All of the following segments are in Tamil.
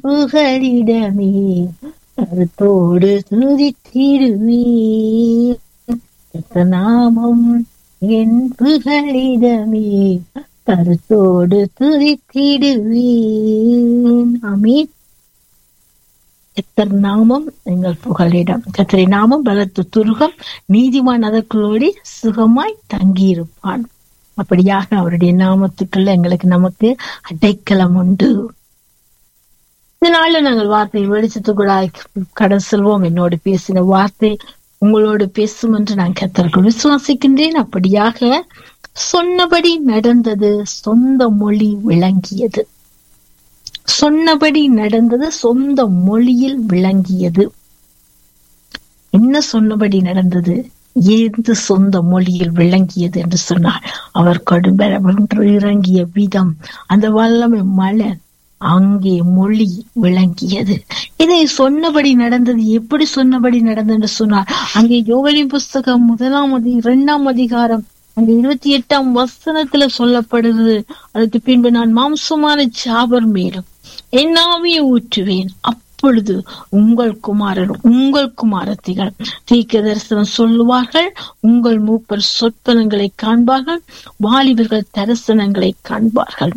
புகழிடமே கருத்தோடு துதித்திடுவே நாமம் என் புகழிடமே கருத்தோடு துதித்திடுவேன் அமீன் கத்தர் நாமம் எங்கள் புகழிடம் கத்தரை நாமம் பலத்து துருகம் நீதிமான் அதற்குள்ளோடி சுகமாய் தங்கியிருப்பான் அப்படியாக அவருடைய நாமத்துக்குள்ள எங்களுக்கு நமக்கு அடைக்கலம் உண்டு இதனால நாங்கள் வார்த்தை வெளிச்சத்துக்குள்ளாய் கடல் செல்வோம் என்னோடு பேசின வார்த்தை உங்களோடு பேசும் என்று நான் கத்தர்கள் விசுவாசிக்கின்றேன் அப்படியாக சொன்னபடி நடந்தது சொந்த மொழி விளங்கியது சொன்னபடி நடந்தது சொந்த மொழியில் விளங்கியது என்ன சொன்னபடி நடந்தது ஏது சொந்த மொழியில் விளங்கியது என்று சொன்னார் அவர் கடும்பென்று இறங்கிய விதம் அந்த வல்லமை மலர் அங்கே மொழி விளங்கியது இதை சொன்னபடி நடந்தது எப்படி சொன்னபடி நடந்தது என்று சொன்னார் அங்கே யோகனின் புஸ்தகம் முதலாம் அதி இரண்டாம் அதிகாரம் அங்க இருபத்தி எட்டாம் வசனத்துல சொல்லப்படுகிறது அதுக்கு பின்பு நான் மாம்சமான சாபர் மேலும் என்னாவியை ஊற்றுவேன் அப்பொழுது உங்கள் குமாரர் உங்கள் குமாரத்திகள் தீக்க தரிசனம் சொல்லுவார்கள் உங்கள் மூப்பர் சொற்பனங்களை காண்பார்கள் வாலிபர்கள் தரிசனங்களை காண்பார்கள்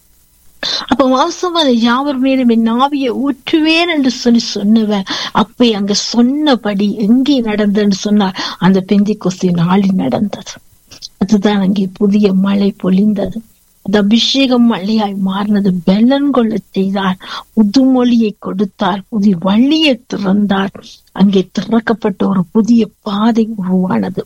அப்ப மாம்சமான யாவர் மேலும் என் ஆவியை ஊற்றுவேன் என்று சொல்லி சொன்னவர் அப்ப அங்க சொன்னபடி எங்கே நடந்ததுன்னு சொன்னார் அந்த பெந்தி கொஸ்தி நாளில் நடந்தது அதுதான் அங்கே புதிய மழை பொழிந்தது அது அபிஷேகம் மழையாய் மாறினது பெலன் கொள்ள செய்தார் புதுமொழியை கொடுத்தார் புதிய வழியை திறந்தார் அங்கே திறக்கப்பட்ட ஒரு புதிய பாதை உருவானது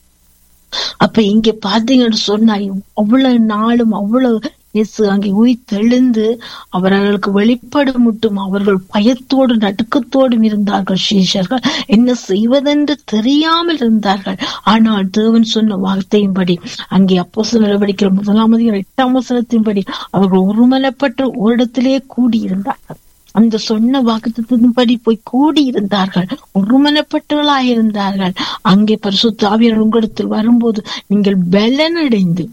அப்ப இங்க பாத்தீங்கன்னு சொன்னா அவ்வளவு நாளும் அவ்வளவு இயேசு அங்கே உயிர்த்தெழுந்து அவர்களுக்கு வெளிப்பட மட்டும் அவர்கள் பயத்தோடு நடுக்கத்தோடும் இருந்தார்கள் சீஷர்கள் என்ன செய்வதென்று தெரியாமல் இருந்தார்கள் ஆனால் தேவன் சொன்ன வார்த்தையின்படி அங்கே அப்போ நடவடிக்கிற முதலாம் அதிகாரம் எட்டாம் வசனத்தின்படி அவர்கள் ஒருமனப்பட்டு ஓரிடத்திலே கூடியிருந்தார்கள் அந்த சொன்ன வாக்குத்தின்படி போய் கூடி இருந்தார்கள் ஒருமனப்பட்டவர்களாய் இருந்தார்கள் அங்கே பரிசுத்த ஆவியர் உங்களிடத்தில் வரும்போது நீங்கள் பலனடைந்து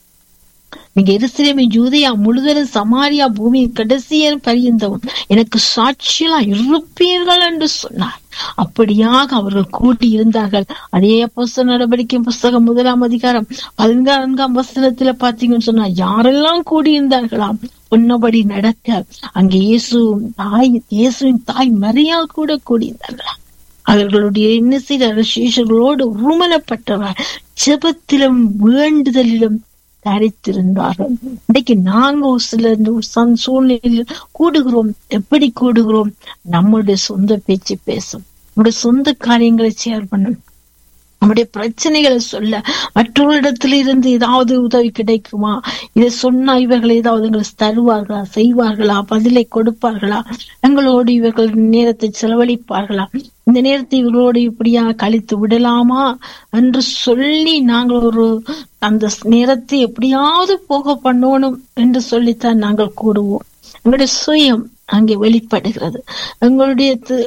நீங்க எருசலேமை யூதையா முழுதலும் சமாரியா பூமியின் கடைசியர் பரியந்தவும் எனக்கு சாட்சியெல்லாம் இருப்பீர்கள் என்று சொன்னார் அப்படியாக அவர்கள் கூட்டி இருந்தார்கள் அதே புஸ்தக நடவடிக்கை புஸ்தகம் முதலாம் அதிகாரம் பதினான்காம் வசனத்துல பாத்தீங்கன்னு சொன்னா யாரெல்லாம் கூடியிருந்தார்களாம் சொன்னபடி நடக்க அங்கே இயேசு தாய் இயேசுவின் தாய் மரியாள் கூட கூடியிருந்தார்களாம் அவர்களுடைய என்ன செய்த சீஷர்களோடு உருமனப்பட்டவர் ஜெபத்திலும் வேண்டுதலிலும் தரித்திருந்தார்கள் இன்னைக்கு நாங்க ஒரு சில சூழ்நிலையில் கூடுகிறோம் எப்படி கூடுகிறோம் நம்முடைய சொந்த பேச்சு பேசும் நம்முடைய சொந்த காரியங்களை ஷேர் பண்ணும் நம்முடைய பிரச்சனைகளை சொல்ல மற்றவரிடத்துல இருந்து ஏதாவது உதவி கிடைக்குமா இதை சொன்னா இவர்கள் ஏதாவது எங்களுக்கு தருவார்களா செய்வார்களா பதிலை கொடுப்பார்களா எங்களோடு இவர்கள் நேரத்தை செலவழிப்பார்களா இந்த நேரத்தை இவர்களோடு இப்படியா கழித்து விடலாமா என்று சொல்லி நாங்கள் ஒரு அந்த நேரத்தை எப்படியாவது போக பண்ணணும் என்று சொல்லித்தான் நாங்கள் கூடுவோம் எங்களுடைய சுயம் அங்கே வெளிப்படுகிறது எங்களுடைய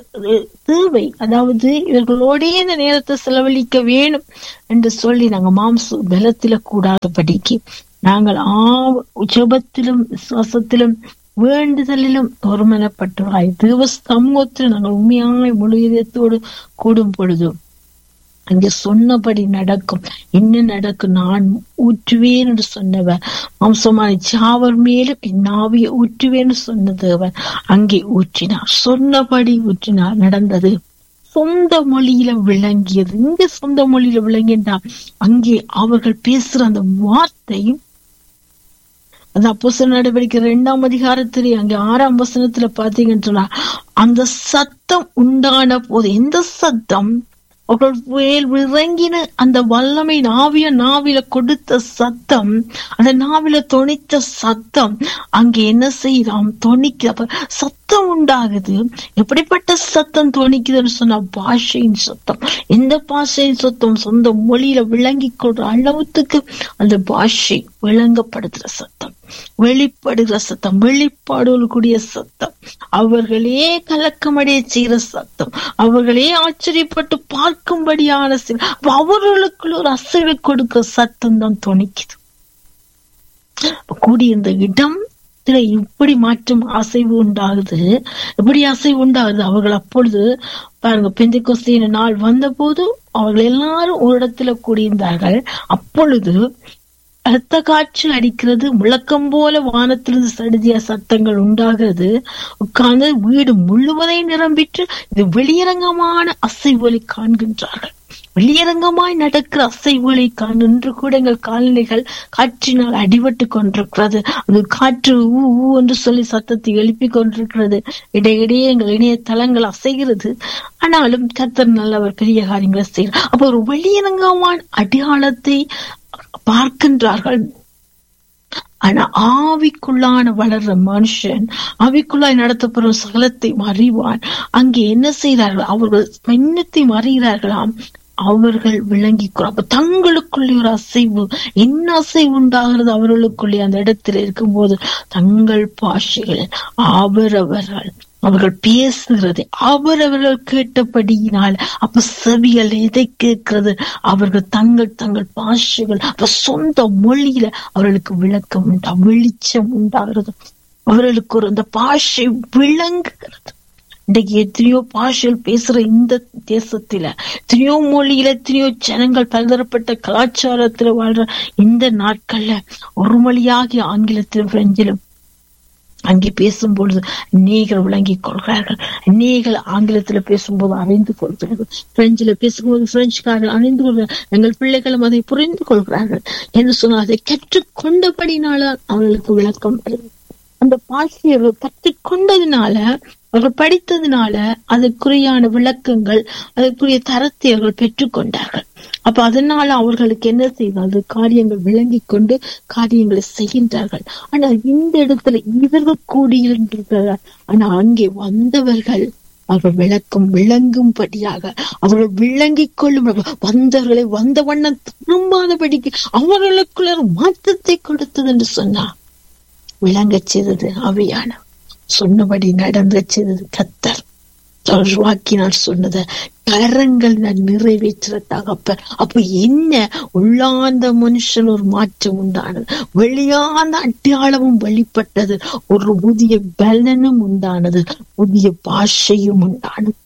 தேவை அதாவது இவர்களோடே இந்த நேரத்தை செலவழிக்க வேணும் என்று சொல்லி நாங்க மாம்ச பலத்தில கூடாதபடிக்கு நாங்கள் ஆ ஜபத்திலும் விசுவாசத்திலும் வேண்டுதலிலும் ஒருமனப்பட்டவராய் தேவ சமூகத்தில் நாங்கள் உண்மையாய் முழு இதயத்தோடு கூடும் பொழுது அங்கே சொன்னபடி நடக்கும் என்ன நடக்கும் நான் ஊற்றுவேன் என்று சொன்னவர் மாம்சமான சாவர் மேலும் என் ஆவியை ஊற்றுவேன் சொன்ன தேவன் அங்கே ஊற்றினார் சொன்னபடி ஊற்றினார் நடந்தது சொந்த மொழியில விளங்கியது இங்க சொந்த மொழியில விளங்கினா அங்கே அவர்கள் பேசுற அந்த வார்த்தையும் அந்த அப்போச நடவடிக்கை இரண்டாம் அதிகாரத்திலே அங்க ஆறாம் வசனத்துல பாத்தீங்கன்னு சொன்னா அந்த சத்தம் உண்டான போது எந்த சத்தம் அவர்கள் வேல் விளங்கின அந்த வல்லமை நாவிய நாவில கொடுத்த சத்தம் அந்த நாவில தொனித்த சத்தம் அங்க என்ன செய்யலாம் தொனிக்க சத்தம் உண்டாகுது எப்படிப்பட்ட சத்தம் தொனிக்குதுன்னு சொன்னா பாஷையின் சத்தம் எந்த பாஷையின் சத்தம் சொந்த மொழியில விளங்கி கொள்ற அளவுக்கு அந்த பாஷை விளங்கப்படுத்துற சத்தம் வெளிப்படுகிற சத்தம் வெளிப்பாடுகள் கூடிய சத்தம் அவர்களே கலக்கமடைய செய்கிற சத்தம் அவர்களே ஆச்சரியப்பட்டு பார்க்கும்படியான அவர்களுக்குள்ள ஒரு அசைவை கொடுக்க சத்தம் தான் துணிக்குது கூடியிருந்த இடம் உள்ளத்துல இப்படி மாற்றம் அசைவு உண்டாகுது எப்படி அசைவு உண்டாகுது அவர்கள் அப்பொழுது பாருங்க பெந்தைக்கோஸ்தின நாள் வந்தபோது அவர்கள் எல்லாரும் ஒரு இடத்துல கூடியிருந்தார்கள் அப்பொழுது ரத்த காற்று அடிக்கிறது முழக்கம் போல வானத்திலிருந்து சடுதிய சத்தங்கள் உண்டாகிறது உட்கார்ந்து வீடு முழுவதையும் நிரம்பிட்டு இது வெளியரங்கமான அசைவொலி காண்கின்றார்கள் வெளியரங்கமாய் நடக்கிற அசைவுகளை நின்று கூட எங்கள் கால்நிலைகள் காற்றினால் அடிபட்டு கொண்டிருக்கிறது அது காற்று ஊ ஊ என்று சொல்லி சத்தத்தை எழுப்பி கொண்டிருக்கிறது இடையிடையே எங்கள் இணையதளங்கள் அசைகிறது ஆனாலும் கத்தர் நல்லவர் பெரிய காரியங்களை செய்கிறார் அப்ப ஒரு வெளியரங்கமான அடையாளத்தை பார்க்கின்றார்கள் ஆனா ஆவிக்குள்ளான வளர்ற மனுஷன் ஆவிக்குள்ளாய் நடத்தப்படும் சகலத்தை அறிவான் அங்கே என்ன செய்கிறார்கள் அவர்கள் என்னத்தை அறிகிறார்களாம் அவர்கள் விளங்கி அப்ப தங்களுக்குள்ளே ஒரு அசைவு என்ன அசைவு உண்டாகிறது அவர்களுக்குள்ளே அந்த இடத்துல இருக்கும்போது தங்கள் பாஷைகள் அவரவர்கள் அவர்கள் பேசுகிறது அவரவர்கள் கேட்டபடியினால் அப்ப செவிகள் எதை கேட்கிறது அவர்கள் தங்கள் தங்கள் பாஷைகள் அப்ப சொந்த மொழியில அவர்களுக்கு விளக்கம் உண்டா வெளிச்சம் உண்டாகிறது அவர்களுக்கு ஒரு அந்த பாஷை விளங்குகிறது இன்றைக்கு எத்தனையோ பாஷைகள் பேசுற இந்த தேசத்துல எத்தனையோ மொழியில எத்தனையோ ஜனங்கள் பலதரப்பட்ட கலாச்சாரத்துல வாழ்ற இந்த நாட்கள்ல ஒரு மொழியாகி ஆங்கிலத்திலும் பிரெஞ்சிலும் அங்கே பேசும் பொழுது அநேகர் விளங்கிக் கொள்கிறார்கள் அநேகர் ஆங்கிலத்துல பேசும்போது அறிந்து கொள்கிறார்கள் பிரெஞ்சில பேசும்போது பிரெஞ்சுக்காரர்கள் அறிந்து கொள்கிறார்கள் எங்கள் பிள்ளைகளும் அதை புரிந்து கொள்கிறார்கள் என்று சொன்னால் அதை கற்றுக்கொண்டபடினால அவர்களுக்கு விளக்கம் வருது அந்த பாஷையை கற்றுக்கொண்டதுனால அவர்கள் படித்ததுனால அதற்குரியான விளக்கங்கள் அதற்குரிய தரத்தை அவர்கள் பெற்றுக்கொண்டார்கள் அப்ப அதனால அவர்களுக்கு என்ன செய்தார்கள் காரியங்கள் விளங்கி கொண்டு காரியங்களை செய்கின்றார்கள் ஆனா இந்த இடத்துல இவர்கள் கூடியிருக்கிறார்கள் ஆனா அங்கே வந்தவர்கள் அவர்கள் விளக்கம் விளங்கும்படியாக அவர்கள் விளங்கிக் கொள்ளும் வந்தவர்களை வந்த வண்ணம் திரும்பாதபடிக்கு அவர்களுக்குள்ள மாற்றத்தை கொடுத்தது என்று சொன்னார் விளங்கச் செய்தது அவையான சொன்னபடி நடந்த செய்தது கத்தர் வாக்கினால் சொன்னத கரங்கள் நான் நிறைவேற்ற தகப்ப அப்ப என்ன உள்ளாந்த மனுஷன் ஒரு மாற்றம் உண்டானது வெளியாந்த அடையாளமும் வெளிப்பட்டது ஒரு புதிய பலனும் உண்டானது புதிய பாஷையும் உண்டானது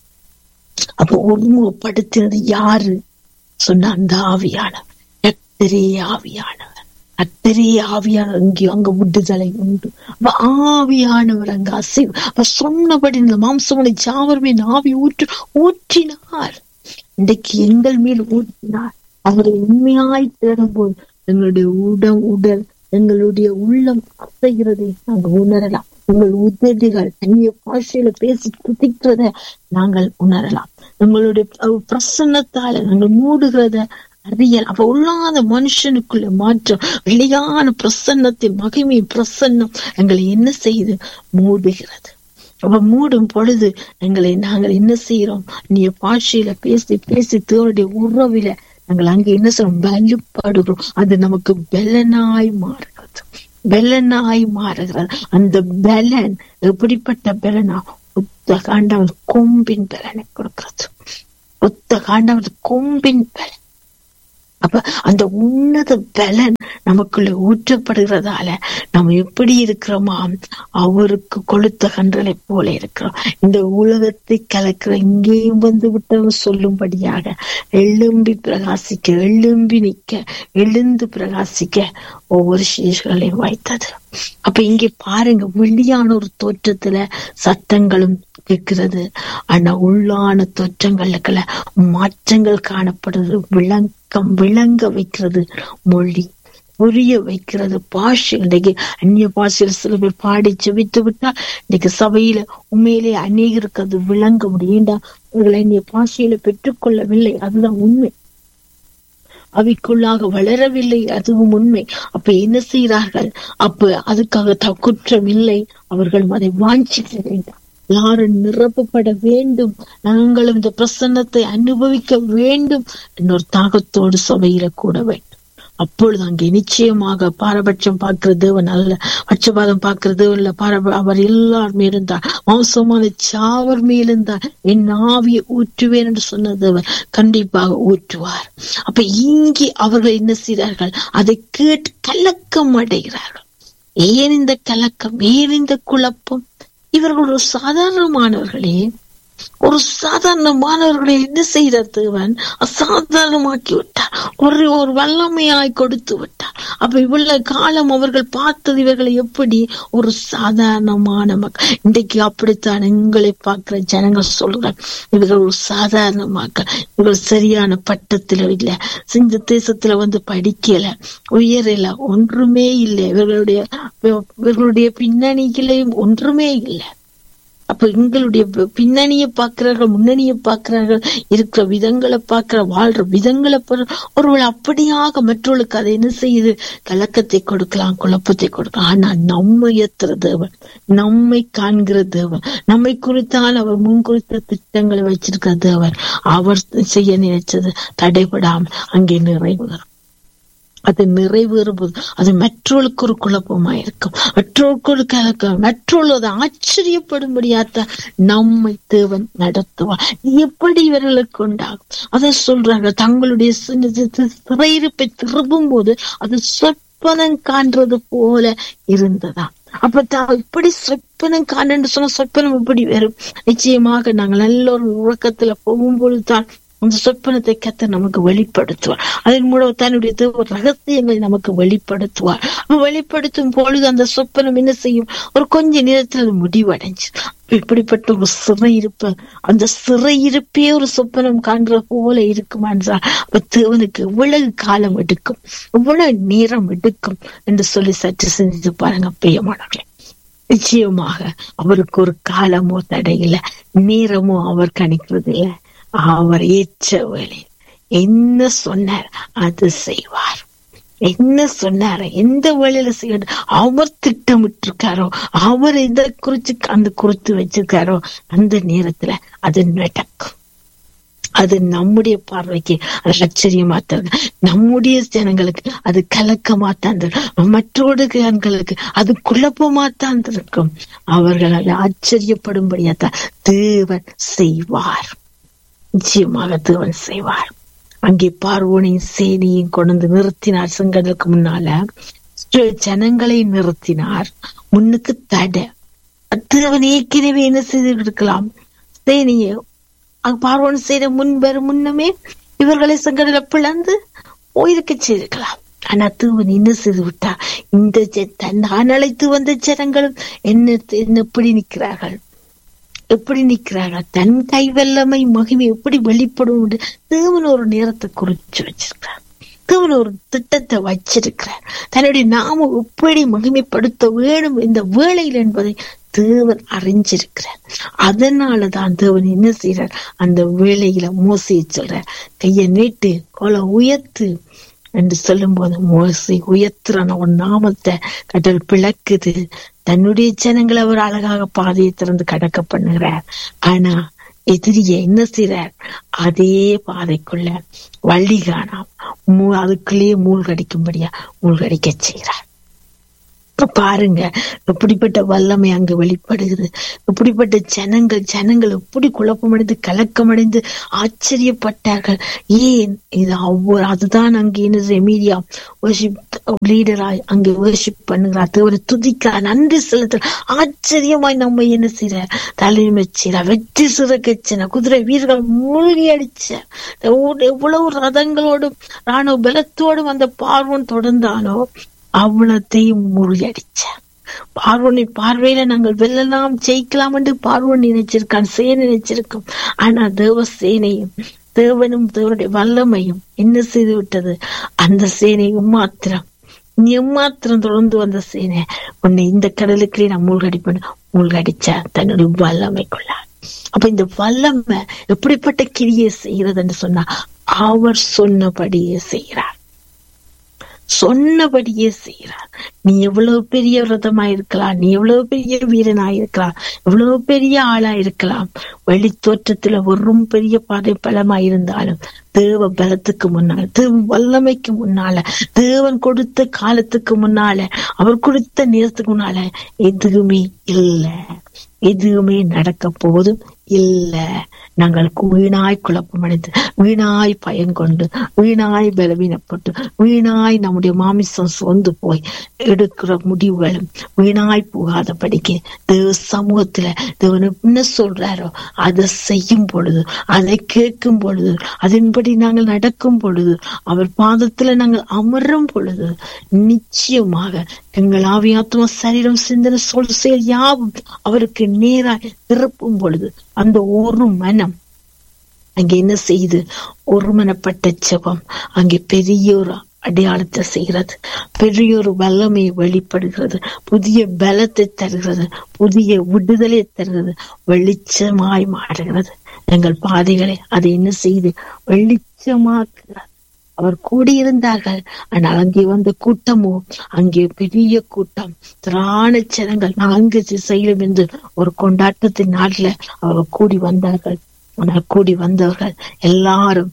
அப்ப ஒருமுகப்படுத்தினது யாரு சொன்ன அந்த ஆவியானவர் கத்தரே ஆவியானவர் அத்தரே ஆவியான அங்கே அங்க விடுதலை உண்டு அப்ப ஆவியானவர் அங்க அசைவு அப்ப சொன்னபடி இந்த மாம்சமனை ஜாவர்மே ஆவி ஊற்று ஊற்றினார் இன்றைக்கு எங்கள் மேல் ஊற்றினார் அவரை உண்மையாய் தேடும் போது எங்களுடைய உடம் உடல் எங்களுடைய உள்ளம் அசைகிறதை நாங்கள் உணரலாம் உங்கள் உதடுகள் அந்நிய பாஷையில பேசி துதிக்கிறத நாங்கள் உணரலாம் எங்களுடைய பிரசன்னத்தால நாங்கள் மூடுகிறத அறியல் அப்ப உள்ளாத மனுஷனுக்குள்ள மாற்றம் வெளியான பிரசன்னத்தின் மகிமை பிரசன்னம் எங்களை என்ன செய்து மூடுகிறது அப்ப மூடும் பொழுது எங்களை நாங்கள் என்ன செய்யறோம் நீ பாஷையில பேசி பேசி தேவனுடைய உறவில நாங்கள் அங்க என்ன செய்யறோம் வலுப்படுகிறோம் அது நமக்கு பெலனாய் மாறுகிறது பெலனாய் மாறுகிறது அந்த பெலன் எப்படிப்பட்ட பெலனா ஒத்த காண்டவர் கொம்பின் பலனை கொடுக்கிறது ஒத்த காண்டவர் கொம்பின் பலன் அப்ப அந்த உன்னத பலன் நமக்குள்ள ஊற்றப்படுகிறதால நம்ம எப்படி இருக்கிறோமா அவருக்கு கொளுத்த கன்றலை போல இருக்கிறோம் இந்த உலகத்தை கலக்கிற இங்கேயும் வந்து விட்டவர் சொல்லும்படியாக எழும்பி பிரகாசிக்க எழும்பி நிக்க எழுந்து பிரகாசிக்க ஒவ்வொரு சீர்களையும் வைத்தது அப்ப இங்கே பாருங்க வெளியான ஒரு தோற்றத்துல சத்தங்களும் கேட்கிறது ஆனா உள்ளான தோற்றங்களுக்குள்ள மாற்றங்கள் காணப்படுறது விளக்கம் விளங்க வைக்கிறது மொழி புரிய வைக்கிறது பாஷை இன்னைக்கு அந்நிய பாஷையில் சில பேர் பாடி செவித்து விட்டா இன்னைக்கு சபையில உண்மையிலே அநேகருக்கு அது விளங்க முடியும்டா அவர்களை அந்நிய பாஷையில பெற்றுக்கொள்ளவில்லை அதுதான் உண்மை அவைக்குள்ளாக வளரவில்லை அதுவும் உண்மை அப்ப என்ன செய்கிறார்கள் அப்ப அதுக்காக குற்றம் இல்லை அவர்கள் அதை வாஞ்சிக்க வேண்டாம் யாரும் நிரப்பப்பட வேண்டும் நாங்களும் இந்த பிரசன்னத்தை அனுபவிக்க வேண்டும் என்னொரு தாகத்தோடு சபையில கூட வேண்டும் அப்பொழுது அங்கே நிச்சயமாக பாரபட்சம் பார்க்கிற தேவன் அல்ல பட்சபாதம் பார்க்கிற தேவன் இல்ல பாரப அவர் எல்லாருமே இருந்தார் மாம்சமான சாவர் மேலிருந்தார் என் ஆவியை ஊற்றுவேன் என்று சொன்ன தேவன் கண்டிப்பாக ஊற்றுவார் அப்ப இங்கே அவர்கள் என்ன செய்கிறார்கள் அதை கேட்டு கலக்கம் அடைகிறார்கள் ஏன் இந்த கலக்கம் ஏன் இந்த குழப்பம் இவர்கள் ஒரு சாதாரணமானவர்களே ஒரு சாதாரணமானவர்களை என்ன செய்த தேவன் அசாதாரணமாக்கி விட்டார் ஒரு ஒரு வல்லமையாய் கொடுத்து விட்டார் அப்ப இவ்வளவு காலம் அவர்கள் பார்த்தது இவர்களை எப்படி ஒரு சாதாரணமான மக்கள் இன்றைக்கு அப்படித்தான் எங்களை பார்க்கிற ஜனங்கள் சொல்றாங்க இவர்கள் ஒரு சாதாரண மக்கள் இவர்கள் சரியான பட்டத்துல இல்ல இந்த தேசத்துல வந்து படிக்கல உயரல ஒன்றுமே இல்லை இவர்களுடைய இவர்களுடைய பின்னணிகளையும் ஒன்றுமே இல்லை அப்ப எங்களுடைய பின்னணியை பார்க்கிறார்கள் முன்னணியை பார்க்கிறார்கள் இருக்கிற விதங்களை பார்க்கிற வாழ்ற விதங்களை ஒருவள் அப்படியாக மற்றவர்களுக்கு அதை என்ன செய்யுது கலக்கத்தை கொடுக்கலாம் குழப்பத்தை கொடுக்கலாம் ஆனா நம்மை எத்துற தேவன் நம்மை காண்கிற தேவன் நம்மை குறித்தால் அவர் முன் குறித்த திட்டங்களை வச்சிருக்கிற தேவன் அவர் செய்ய நினைச்சது தடைபடாமல் அங்கே நிறைவேறும் அது நிறைவேறும்போது அது மற்றவர்களுக்கு ஒரு குழப்பமா இருக்கும் மற்றவர்களுக்கு ஒரு கலக்கம் மற்றவர்கள் அதை ஆச்சரியப்படும்படியாத்த நம்மை தேவன் நடத்துவார் எப்படி இவர்களுக்கு உண்டாகும் அதை சொல்றாங்க தங்களுடைய சிறையிருப்பை திரும்பும் போது அது சொற்பனம் காண்றது போல இருந்ததா அப்ப இப்படி சொப்பனம் காணன்னு சொன்ன சொப்பனம் இப்படி வரும் நிச்சயமாக நாங்கள் நல்ல ஒரு உறக்கத்துல போகும்பொழுதுதான் அந்த சொப்பனத்தை கத்த நமக்கு வெளிப்படுத்துவார் அதன் மூலம் தன்னுடைய ரகசியங்களை நமக்கு வெளிப்படுத்துவார் வெளிப்படுத்தும் பொழுது அந்த சொப்பனம் என்ன செய்யும் ஒரு கொஞ்ச நேரத்தில் அது முடிவடைஞ்சு இப்படிப்பட்ட ஒரு சிறையிருப்பு அந்த சிறையிருப்பே ஒரு சொப்பனம் காண்ற போல இருக்குமான் அப்ப தேவனுக்கு எவ்வளவு காலம் எடுக்கும் எவ்வளவு நேரம் எடுக்கும் என்று சொல்லி சற்று சிந்தித்து பாருங்க பிரியமானவர்களே நிச்சயமாக அவருக்கு ஒரு காலமோ தடையில நேரமோ அவர் கணிக்கிறது இல்லை அவர் ஏற்ற வேலை என்ன சொன்னார் அது செய்வார் என்ன சொன்னாரு எந்த வேலையில செய்யணும் அவர் திட்டமிட்டு இருக்காரோ அவர் எதை குறிச்சு அந்த குறித்து வச்சிருக்காரோ அந்த நேரத்துல அது நடக்கும் அது நம்முடைய பார்வைக்கு அது ஆச்சரியமா தருது நம்முடைய ஜனங்களுக்கு அது கலக்கமா தான் தரும் மற்றவர்களுக்கு அது குழப்பமா தான் இருக்கும் அவர்கள் அதை ஆச்சரியப்படும்படியா தான் தேவன் செய்வார் நிச்சயமாக தேவன் செய்வார் அங்கே பார்வோனையும் சேனையும் கொண்டு நிறுத்தினார் செங்கடலுக்கு முன்னால ஜனங்களை நிறுத்தினார் முன்னுக்கு தடை தேவன் ஏற்கனவே என்ன செய்து இருக்கலாம் சேனையை பார்வோன் சேனை முன் வரும் முன்னமே இவர்களை செங்கடல பிளந்து போயிருக்க செய்திருக்கலாம் ஆனா தேவன் என்ன செய்து விட்டா இந்த நான் அழைத்து வந்த ஜனங்களும் என்ன என்ன எப்படி நிற்கிறார்கள் எப்படி நிக்கிறார்கள் தன் கை வல்லமை மகிமை எப்படி வெளிப்படும் தேவன் ஒரு நேரத்தை குறிச்சு வச்சிருக்கிறார் தேவன் ஒரு திட்டத்தை வச்சிருக்கிறார் தன்னுடைய நாம எப்படி மகிமைப்படுத்த வேணும் இந்த வேளையில் என்பதை தேவன் அறிஞ்சிருக்கிறார் அதனாலதான் தேவன் என்ன செய்யறார் அந்த வேளையில மோசிய சொல்ற கைய நீட்டு கொலை உயர்த்து என்று சொல்லும் போது மோசி உயர்த்துறான ஒரு நாமத்தை கடல் பிளக்குது தன்னுடைய ஜனங்களை அவர் அழகாக பாதையை திறந்து கடக்க பண்ணுகிறார் ஆனா எதிரிய என்ன செய்யறார் அதே பாதைக்குள்ள வள்ளி காணாம் அதுக்குள்ளேயே மூழ்கடிக்கும்படியா மூழ்கடிக்க செய்கிறார் பாருங்க எப்படிப்பட்ட வல்லமை அங்கு வெளிப்படுகிறது எப்படிப்பட்ட ஜனங்கள் ஜனங்கள் எப்படி குழப்பமடைந்து கலக்கமடைந்து ஆச்சரியப்பட்டார்கள் ஏன் இது ஒவ்வொரு அதுதான் அங்கே என்ன ரெமீடியா வர்ஷிப் லீடராய் அங்கே வர்ஷிப் பண்ணுகிறார் தேவரை துதிக்கிறார் நன்றி செலுத்துற ஆச்சரியமாய் நம்ம என்ன செய்யற தலைமை செய்யற வெற்றி சிறக்கச்சன குதிரை வீரர்கள் மூழ்கி அடிச்ச எவ்வளவு ரதங்களோடும் ராணுவ பலத்தோடும் அந்த பார்வன் தொடர்ந்தானோ அவ்வளத்தையும் முறியடிச்ச பார்வனை பார்வையில நாங்கள் வெல்லலாம் ஜெயிக்கலாம் என்று பார்வன் நினைச்சிருக்கான் சேனை நினைச்சிருக்கோம் ஆனா தேவ சேனையும் தேவனும் தேவனுடைய வல்லமையும் என்ன செய்து விட்டது அந்த சேனையும் மாத்திரம் எம்மாத்திரம் தொடர்ந்து வந்த சேனை உன்னை இந்த கடலுக்குள்ளே நான் மூழ்கடிப்பேன் மூழ்கடிச்ச தன்னுடைய வல்லமைக்குள்ளார் அப்ப இந்த வல்லமை எப்படிப்பட்ட கிரியை செய்யறதுன்னு சொன்னா அவர் சொன்னபடியே செய்கிறார் சொன்னபடியே செய்யறார் நீ எவ்வளவு பெரிய விரதமா இருக்கலாம் நீ எவ்வளவு பெரிய வீரனா இருக்கலாம் எவ்வளவு பெரிய ஆளா இருக்கலாம் வெளி தோற்றத்துல ஒரு பெரிய பாதை பலமா இருந்தாலும் தேவ பலத்துக்கு முன்னால தேவ வல்லமைக்கு முன்னால தேவன் கொடுத்த காலத்துக்கு முன்னால அவர் கொடுத்த நேரத்துக்கு முன்னால எதுவுமே இல்லை எதுவுமே நடக்க போவதும் இல்ல நாங்கள் வீணாய் குழப்பமடைந்து வீணாய் பயம் கொண்டு வீணாய் பலவீனப்பட்டு வீணாய் நம்முடைய மாமிசம் சொந்து போய் எடுக்கிற முடிவுகளும் வீணாய் போகாதபடிக்கு தேவ சமூகத்துல தேவன் என்ன சொல்றாரோ அதை செய்யும் பொழுது அதை கேட்கும் பொழுது அதன்படி நாங்கள் நடக்கும் பொழுது அவர் பாதத்துல நாங்கள் அமரும் பொழுது நிச்சயமாக எங்கள் ஆவியாத்மா சரீரம் சிந்தனை சொல் செயல் யாவும் அவருக்கு நேராய் திருப்பும் பொழுது அந்த ஒரு மனம் அங்கே என்ன செய்யுது ஒருமனப்பட்ட ஜெபம் அங்கே பெரிய ஒரு அடையாளத்தை செய்கிறது பெரிய ஒரு வல்லமையை வெளிப்படுகிறது புதிய பலத்தை தருகிறது புதிய விடுதலை தருகிறது வெளிச்சமாய் மாறுகிறது எங்கள் பாதைகளை அதை என்ன செய்து வெளிச்சமாக்குகிறது அவர் கூடியிருந்தார்கள் ஆனால் அங்கே வந்த கூட்டமோ அங்கே பெரிய கூட்டம் திராண ஜனங்கள் நான்கு திசையிலும் இருந்து ஒரு கொண்டாட்டத்தின் நாட்டில் அவர்கள் கூடி வந்தார்கள் ஆனால் கூடி வந்தவர்கள் எல்லாரும்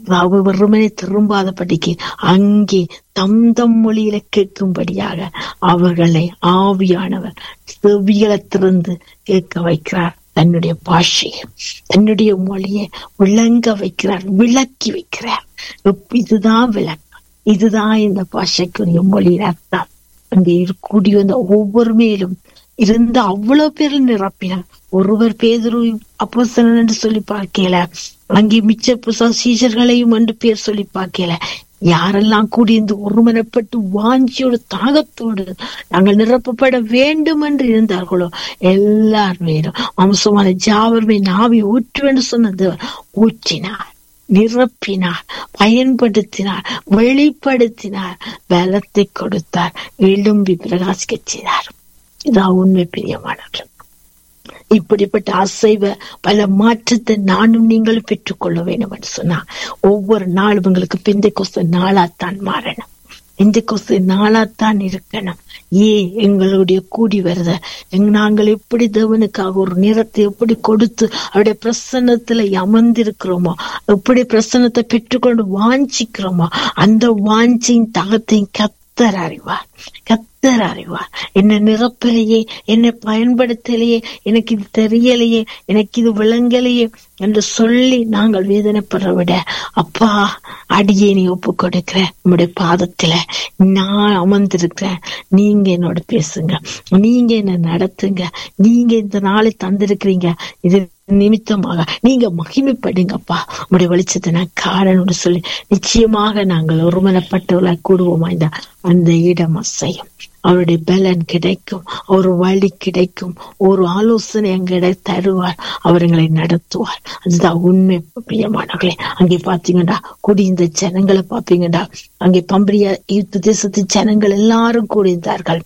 வெறுமனே திரும்பாதபடிக்கு அங்கே தம் தம் மொழியில கேட்கும்படியாக அவர்களை ஆவியானவர் செவிகளை திறந்து கேட்க வைக்கிறார் தன்னுடைய பாஷையை தன்னுடைய மொழியை விளங்க வைக்கிறார் விளக்கி வைக்கிறார் இதுதான் விளக்கம் இதுதான் இந்த பாஷைக்குரிய மொழியின் அர்த்தம் அங்கே கூடி வந்த ஒவ்வொரு மேலும் இருந்த அவ்வளவு பேர் நிரப்பினார் ஒருவர் பேதரு அப்போ என்று சொல்லி பார்க்கல அங்கே மிச்ச சீசர்களையும் என்று பேர் சொல்லி பார்க்கல யாரெல்லாம் கூடியிருந்து ஒருமனப்பட்டு வாஞ்சியோடு தாகத்தோடு நாங்கள் நிரப்பப்பட வேண்டும் என்று இருந்தார்களோ எல்லார் மேலும் அம்சமான ஜாவர் நாவி ஊற்றுவேன் சொன்னது ஊற்றினார் நிரப்பினார் பயன்படுத்தினார் வெளிப்படுத்தினார் பலத்தை கொடுத்தார் எழும்பி பிரகாசிக்க செய்தார் இதான் உண்மை பிரியமானவர்கள் இப்படிப்பட்ட அசைவ பல மாற்றத்தை நானும் நீங்களும் பெற்றுக்கொள்ள வேண்டும் என்று சொன்னா ஒவ்வொரு நாளும் உங்களுக்கு பிந்தை கொச நாளாத்தான் மாறணும் இந்த கொசு நாளாத்தான் இருக்கணும் ஏ எங்களுடைய கூடி வருத நாங்கள் எப்படி தேவனுக்காக ஒரு நிறத்தை எப்படி கொடுத்து அவருடைய பிரசன்னத்துல அமர்ந்திருக்கிறோமோ எப்படி பிரசன்னத்தை பெற்றுக்கொண்டு வாஞ்சிக்கிறோமோ அந்த வாஞ்சியின் தகத்தையும் கத்தர் அறிவார் கத்தர் அறிவார் என்ன நிரப்பலையே என்னை பயன்படுத்தலையே எனக்கு இது தெரியலையே எனக்கு இது விளங்கலையே என்று சொல்லி நாங்கள் வேதனைப்படுற விட அப்பா அடியே நீ ஒப்பு கொடுக்கிற உங்களுடைய பாதத்துல நான் அமர்ந்திருக்கிறேன் நீங்க என்னோட பேசுங்க நீங்க என்ன நடத்துங்க நீங்க இந்த நாளை தந்திருக்கிறீங்க இது நிமித்தமாக நீங்க மகிமைப்படுங்கப்பா உங்களுடைய வெளிச்சத்தை நான் காணணும்னு சொல்லி நிச்சயமாக நாங்கள் ஒருமனப்பட்டவர்களாக கூடுவோமா இந்த அந்த இடம் அசையும் அவருடைய பலன் கிடைக்கும் ஒரு வழி கிடைக்கும் ஒரு ஆலோசனை எங்கிட தருவார் அவர் எங்களை நடத்துவார் அதுதான் உண்மை பிரியமானவர்களே அங்கே பாத்தீங்கடா குடிந்த ஜனங்களை பாப்பீங்கடா அங்கே பம்பரியா யுத்த தேசத்து ஜனங்கள் எல்லாரும் கூடியிருந்தார்கள்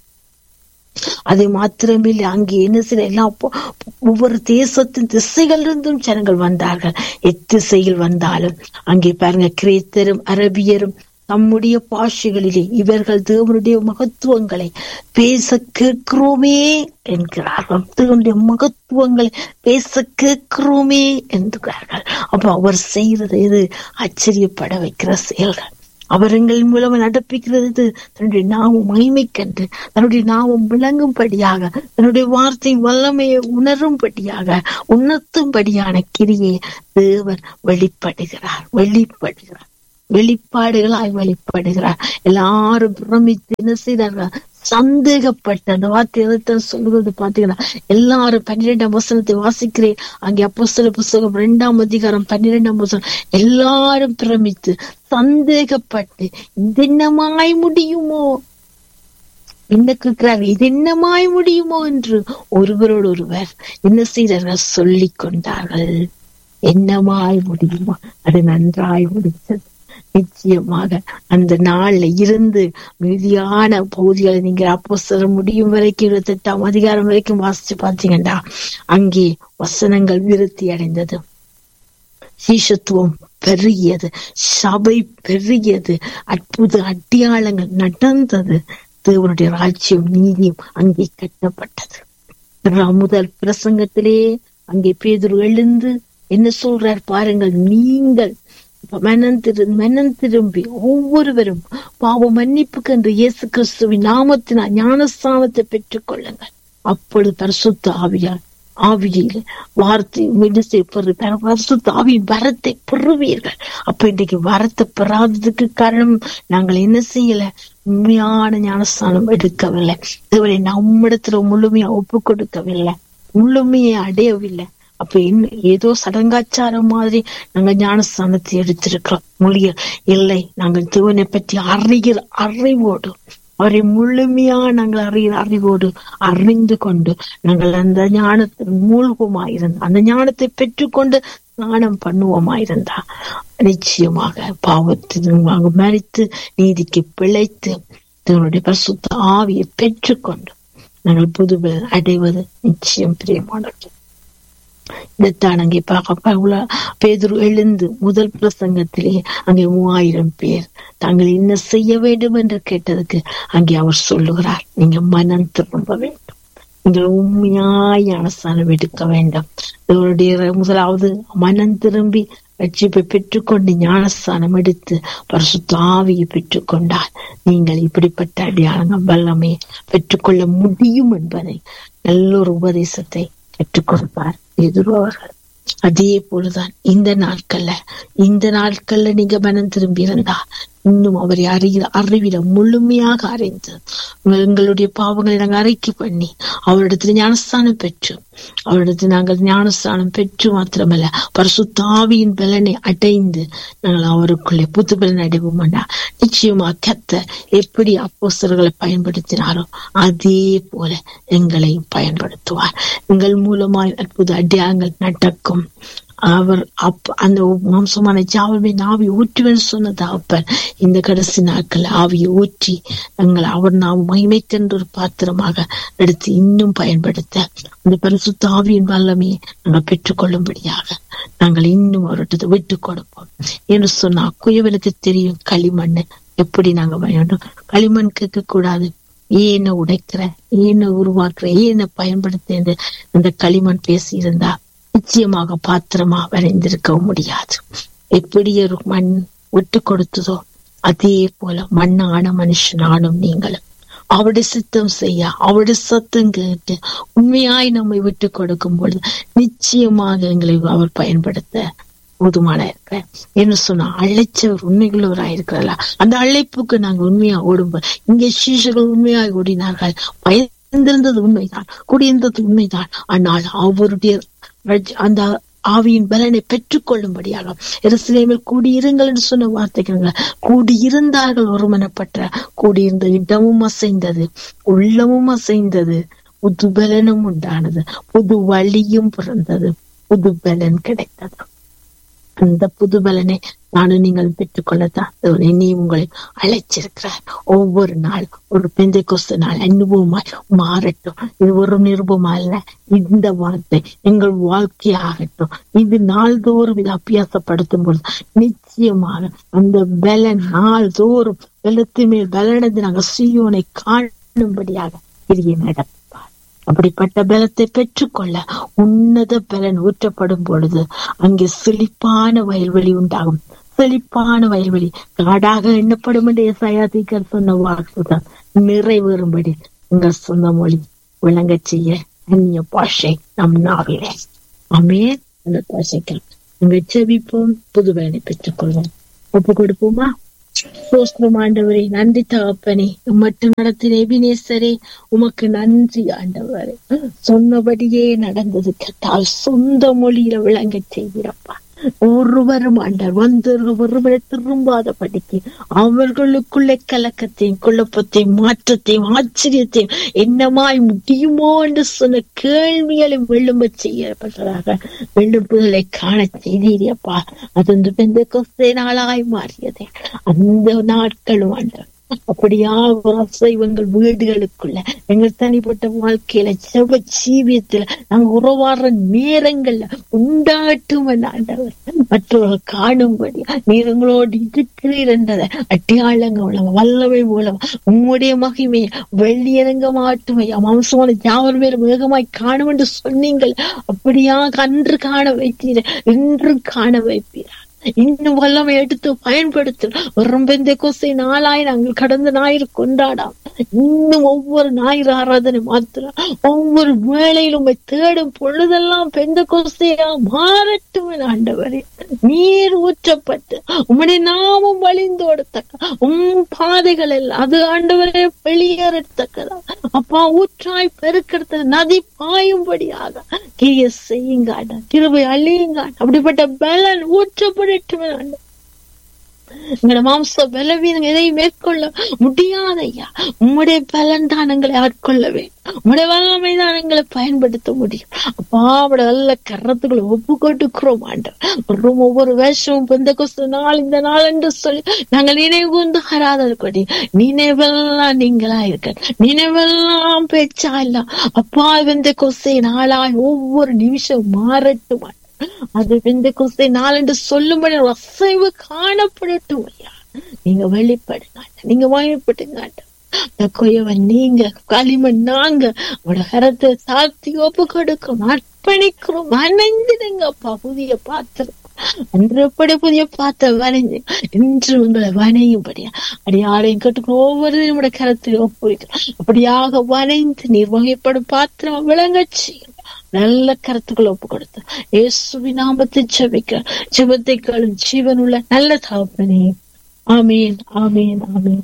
அது மாத்திரமில்லை அங்கே என்ன செய்ய எல்லா ஒவ்வொரு தேசத்தின் திசைகள் இருந்தும் ஜனங்கள் வந்தார்கள் எத்திசையில் வந்தாலும் அங்கே பாருங்க கிரேத்தரும் அரபியரும் நம்முடைய பாஷைகளிலே இவர்கள் தேவனுடைய மகத்துவங்களை பேச கேட்கிறோமே என்கிறார்கள் தேவனுடைய மகத்துவங்களை பேச கேட்கிறோமே என்கிறார்கள் அப்ப அவர் செய்யறது எது ஆச்சரியப்பட வைக்கிற செயல்கள் அவர்கள் மூலம் நடப்பிக்கிறது தன்னுடைய நாமம் மகிமைக்கன்று தன்னுடைய நாமம் விளங்கும்படியாக தன்னுடைய வார்த்தை வல்லமையை உணரும்படியாக உணர்த்தும்படியான கிரியை தேவன் வெளிப்படுகிறார் வெளிப்படுகிறார் வெளிப்பாடுகளாய் வெளிப்படுகிறார் எல்லாரும் பிரமித்து என்ன செய்தார்கள் சந்தேகப்பட்ட அந்த வார்த்தை சொல்லுவது பாத்தீங்கன்னா எல்லாரும் பன்னிரெண்டாம் வசனத்தை வாசிக்கிறேன் அங்கே அப்போ சில புஸ்தகம் இரண்டாம் அதிகாரம் பன்னிரெண்டாம் வசனம் எல்லாரும் பிரமித்து சந்தேகப்பட்டு இது என்னமாய் முடியுமோ என்ன கேட்கிறார் இது என்னமாய் முடியுமோ என்று ஒருவரோடு ஒருவர் என்ன செய்தார்கள் சொல்லிக் கொண்டார்கள் என்னமாய் முடியுமோ அது நன்றாய் முடித்தது நிச்சயமாக அந்த நாள்ல இருந்து மீதியான பகுதிகளை நீங்க அப்போ சொல்ல முடியும் வரைக்கும் இருபத்தி எட்டாம் அதிகாரம் வரைக்கும் வாசிச்சு பாத்தீங்கன்னா அங்கே வசனங்கள் விருத்தி அடைந்தது சீஷத்துவம் பெருகியது சபை பெருகியது அற்புத அடையாளங்கள் நடந்தது தேவனுடைய ராஜ்யம் நீதியும் அங்கே கட்டப்பட்டது முதல் பிரசங்கத்திலே அங்கே பேதுரு எழுந்து என்ன சொல்றார் பாருங்கள் நீங்கள் மனம் திரு மனம் திரும்பி ஒவ்வொருவரும் பாவ மன்னிப்புக்கு என்று இயேசு கிறிஸ்துவின் நாமத்தினால் ஞானஸ்தானத்தை பெற்றுக் கொள்ளுங்கள் அப்பொழுது பரிசுத்த ஆவியார் ஆவியில் வார்த்தை மினிசை பெறு பரிசுத்த ஆவியின் வரத்தை பெறுவீர்கள் அப்ப இன்றைக்கு வரத்தை பெறாததுக்கு காரணம் நாங்கள் என்ன செய்யல உண்மையான ஞானஸ்தானம் எடுக்கவில்லை இதுவரை நம்மிடத்துல முழுமையா ஒப்பு கொடுக்கவில்லை முழுமையை அடையவில்லை அப்ப என்ன ஏதோ சடங்காச்சாரம் மாதிரி நாங்க ஞானஸ்தானத்தை எடுத்திருக்கிறோம் மொழிய இல்லை நாங்கள் தேவனை பற்றி அறிகிற அறிவோடு அவரை முழுமையா நாங்கள் அறிகிற அறிவோடு அறிந்து கொண்டு நாங்கள் அந்த ஞானத்தில் மூழ்குமாயிருந்தோம் அந்த ஞானத்தை பெற்றுக்கொண்டு ஸ்நானம் பண்ணுவோமாயிருந்தா நிச்சயமாக பாவத்தில் மறித்து நீதிக்கு பிழைத்து தேவனுடைய பரிசுத்த ஆவியை பெற்றுக்கொண்டு நாங்கள் புதுவில் அடைவது நிச்சயம் பிரியமானது இதைத்தான் அங்கே பார்க்க பேதுரு எழுந்து முதல் பிரசங்கத்திலே அங்கே மூவாயிரம் பேர் தாங்கள் என்ன செய்ய வேண்டும் என்று கேட்டதுக்கு அங்கே அவர் சொல்லுகிறார் நீங்க மனம் திரும்ப வேண்டும் நீங்கள் உண்மையாய் ஞானஸ்தானம் எடுக்க வேண்டும் இவருடைய முதலாவது மனம் திரும்பி ரட்சிப்பை பெற்றுக்கொண்டு ஞானஸ்தானம் எடுத்து பரிசுத்த ஆவியை பெற்றுக்கொண்டால் நீங்கள் இப்படிப்பட்ட அடையாளங்கள் வல்லமையை பெற்றுக்கொள்ள முடியும் என்பதை நல்ல ஒரு உபதேசத்தை பெற்றுக் கொடுப்பார் எதிர்வர்கள் அதே போலதான் இந்த நாட்கள்ல இந்த நாட்கள்ல நீங்க மனம் திரும்பி இருந்தா இன்னும் அவரை அறிகிற அறிவில முழுமையாக அறிந்து எங்களுடைய பாவங்களை நாங்கள் அறிக்கை பண்ணி அவரிடத்துல ஞானஸ்தானம் பெற்று அவரிடத்தில் நாங்கள் ஞானஸ்தானம் பெற்று மாத்திரமல்ல பரிசுத்தாவியின் பலனை அடைந்து நாங்கள் அவருக்குள்ளே புது பலன் அடைவோம்னா நிச்சயமா கத்த எப்படி அப்போஸ்தர்களை பயன்படுத்தினாரோ அதே போல எங்களையும் பயன்படுத்துவார் எங்கள் மூலமாய் அற்புத அடையாளங்கள் நடக்கும் அவர் அப் அந்த மாம்சமான ஜாவமே ஆவி ஊற்றுவேன் சொன்னது அப்பன் இந்த கடைசி நாட்கள் ஆவியை ஊற்றி எங்கள் அவர் நாம் மகிமைக்கென்ற ஒரு பாத்திரமாக எடுத்து இன்னும் பயன்படுத்த அந்த பரிசுத்த ஆவியின் வல்லமையை நாங்கள் பெற்றுக்கொள்ளும்படியாக நாங்கள் இன்னும் அவர்கிட்ட விட்டு கொடுப்போம் என்று சொன்னா குயவனுக்கு தெரியும் களிமண் எப்படி நாங்க வேண்டும் களிமண் கேட்க கூடாது ஏன உடைக்கிற ஏன உருவாக்குற ஏன பயன்படுத்த என்று அந்த களிமண் பேசி இருந்தா நிச்சயமாக பாத்திரமா வரைந்திருக்க முடியாது எப்படி ஒரு மண் விட்டு கொடுத்ததோ அதே போல மண்ணான மனுஷனானும் நீங்களும் அவருடைய சித்தம் செய்ய அவருடைய சத்தம் கேட்டு உண்மையாய் நம்மை விட்டு கொடுக்கும் பொழுது நிச்சயமாக எங்களை அவர் பயன்படுத்த போதுமான இருக்கிற என்ன சொன்னா அழைச்சவர் உண்மைகளவராக இருக்கிறாரா அந்த அழைப்புக்கு நாங்க உண்மையா ஓடும்போது இங்கே சீஷர்கள் உண்மையாய் ஓடினார்கள் பயந்திருந்தது உண்மைதான் குடியிருந்தது உண்மைதான் ஆனால் அவருடைய அந்த ஆவியின் பலனை பெற்றுக் கொள்ளும்படியாக எருசலேமில் கூடியிருங்கள் என்று சொன்ன வார்த்தைகள் கூடியிருந்தார்கள் ஒருமனப்பட்ட கூடியிருந்த இடமும் அசைந்தது உள்ளமும் அசைந்தது புது பலனும் உண்டானது புது வழியும் பிறந்தது புது பலன் கிடைத்தது அந்த புது பலனை நானும் நீங்கள் பெற்றுக்கொள்ளத்தான் என்னையும் உங்களை அழைச்சிருக்கிறார் ஒவ்வொரு நாள் ஒரு பெந்தை கொஸ்து நாள் அனுபவமாய் மாறட்டும் இது ஒரு நிருபமா இல்ல இந்த வார்த்தை எங்கள் வாழ்க்கையாகட்டும் இது நாள்தோறும் இது அபியாசப்படுத்தும் பொழுது நிச்சயமாக அந்த பலன் நாள்தோறும் வெள்ளத்து மேல் பலனது நாங்கள் சீயோனை காணும்படியாக பெரிய நடப்பார் அப்படிப்பட்ட பலத்தை பெற்றுக்கொள்ள உன்னத பலன் ஊற்றப்படும் பொழுது அங்கே செழிப்பான வயல்வெளி உண்டாகும் செழிப்பான வயல்வெளி காடாக எண்ணப்படும் என்று சயாதிக்கர் சொன்ன வாக்குதான் நிறைவேறும்படி உங்கள் சொந்த மொழி விளங்க செய்ய அந்நிய பாஷை நம் நாவிலே அமே அந்த பாஷைக்கு நாங்கள் செவிப்போம் புது பலனை பெற்றுக்கொள்வோம் ஒப்பு கொடுப்போமா சோஸ்திரம் ஆண்டவரே நன்றி தகப்பனே மட்டும் நடத்தின எபினேசரே உமக்கு நன்றி ஆண்டவரே சொன்னபடியே நடந்தது கேட்டால் சொந்த மொழியில விளங்க செய்கிறப்பா ஒருவரும் ஆண்டார் வந்து ஒருவரை திரும்பாத படிக்கு அவர்களுக்குள்ளே கலக்கத்தையும் குழப்பத்தையும் மாற்றத்தையும் ஆச்சரியத்தையும் என்னமாய் முடியுமோ என்று சொன்ன கேள்விகளை வெள்ளும்ப செய்யப்பட்டதாக வெள்ளுப்புகளை காண செய்தீரியப்பா அது வந்து பெந்த கொஸ்தே நாளாய் மாறியதே அந்த நாட்களும் ஆண்டவர் அப்படியா அசைவங்கள் வீடுகளுக்குள்ள எங்கள் தனிப்பட்ட வாழ்க்கையில செவ ஜீவியத்துல நாங்க உறவாடுற நேரங்கள்ல உண்டாட்டும் ஆண்டவர் மற்றவர்கள் காணும்படி நீர் உங்களோடு இருக்கிறீர் என்றதை அட்டியாளங்க மூலம் வல்லமை மூலம் உங்களுடைய மகிமை வெள்ளியரங்க மாட்டுமை மாம்சமான யாவர் பேர் வேகமாய் காணும் என்று சொன்னீங்கள் அப்படியா அன்று காண வைத்தீர இன்று காண வைப்பீரா இன்னும் வல்லமை எடுத்து பயன்படுத்து ரொம்ப கொசை நாளாய் நாங்கள் கடந்த ஞாயிறு கொண்டாடாம் இன்னும் ஒவ்வொரு ஞாயிறு ஆராதனை மாத்திரம் ஒவ்வொரு வேளையிலும் உண்மை தேடும் பொழுதெல்லாம் பெந்த கொசையா மாறட்டும் என் ஆண்டவரே நீர் ஊற்றப்பட்டு உம்முடைய நாமம் வழிந்தோடத்தக்க உம் பாதைகள் எல்லாம் அது ஆண்டவரே வெளியேறத்தக்கதா அப்பா ஊற்றாய் பெருக்கிறது நதி பாயும்படியாக கிரிய செய்யுங்க ஆண்டா கிருபை அழியுங்க அப்படிப்பட்ட பலன் ஊற்றப்படட்டும் ஆண்டா எங்களோட மாம்ச பலவீனம் எதை மேற்கொள்ள முடியாத ஐயா உம்முடைய பலன் தான் எங்களை ஆட்கொள்ள வேண்டும் உம்முடைய வல்லமை தான் எங்களை பயன்படுத்த முடியும் அப்பா அவட நல்ல கரத்துக்குள்ள ஒப்பு கொட்டுக்கிறோம் ஆண்டவர் ஒவ்வொரு வருஷமும் இந்த கொஸ்து நாள் இந்த நாள் என்று சொல்லி நாங்கள் நினைவுந்து ஹராதபடி நினைவெல்லாம் நீங்களா இருக்க நினைவெல்லாம் பேச்சா இல்ல அப்பா இந்த கொஸ்தை நாளாய் ஒவ்வொரு நிமிஷம் மாறட்டும் அது வெந்த குஸ்தை நாள் என்று சொல்லும்படி அசைவு காணப்படட்டும் ஐயா நீங்க வெளிப்படுங்க நீங்க வாய்ப்படுங்க கொயவன் நீங்க களிமண் நாங்க அவட கரத்தை சாத்தி ஒப்பு கொடுக்கிறோம் அர்ப்பணிக்கிறோம் அணைஞ்சிடுங்கப்பா புதிய பாத்திரம் அன்றப்படி புதிய பாத்திரம் வரைஞ்சு இன்று உங்களை வணையும்படியா அடியாரையும் கட்டுக்கிற ஒவ்வொரு நம்முடைய கரத்தில் ஒப்புவிக்கிறோம் அப்படியாக வரைந்து நீர் வகைப்படும் பாத்திரம் விளங்க செய்யும் நல்ல கருத்துக்கள் ஒப்பு கொடுத்து இயேசுவி நாமத்தை ஜெபிக்க ஜெபத்தை கேளும் ஜீவனுள்ள நல்ல தாப்பனே ஆமீன் ஆமீன் ஆமீன்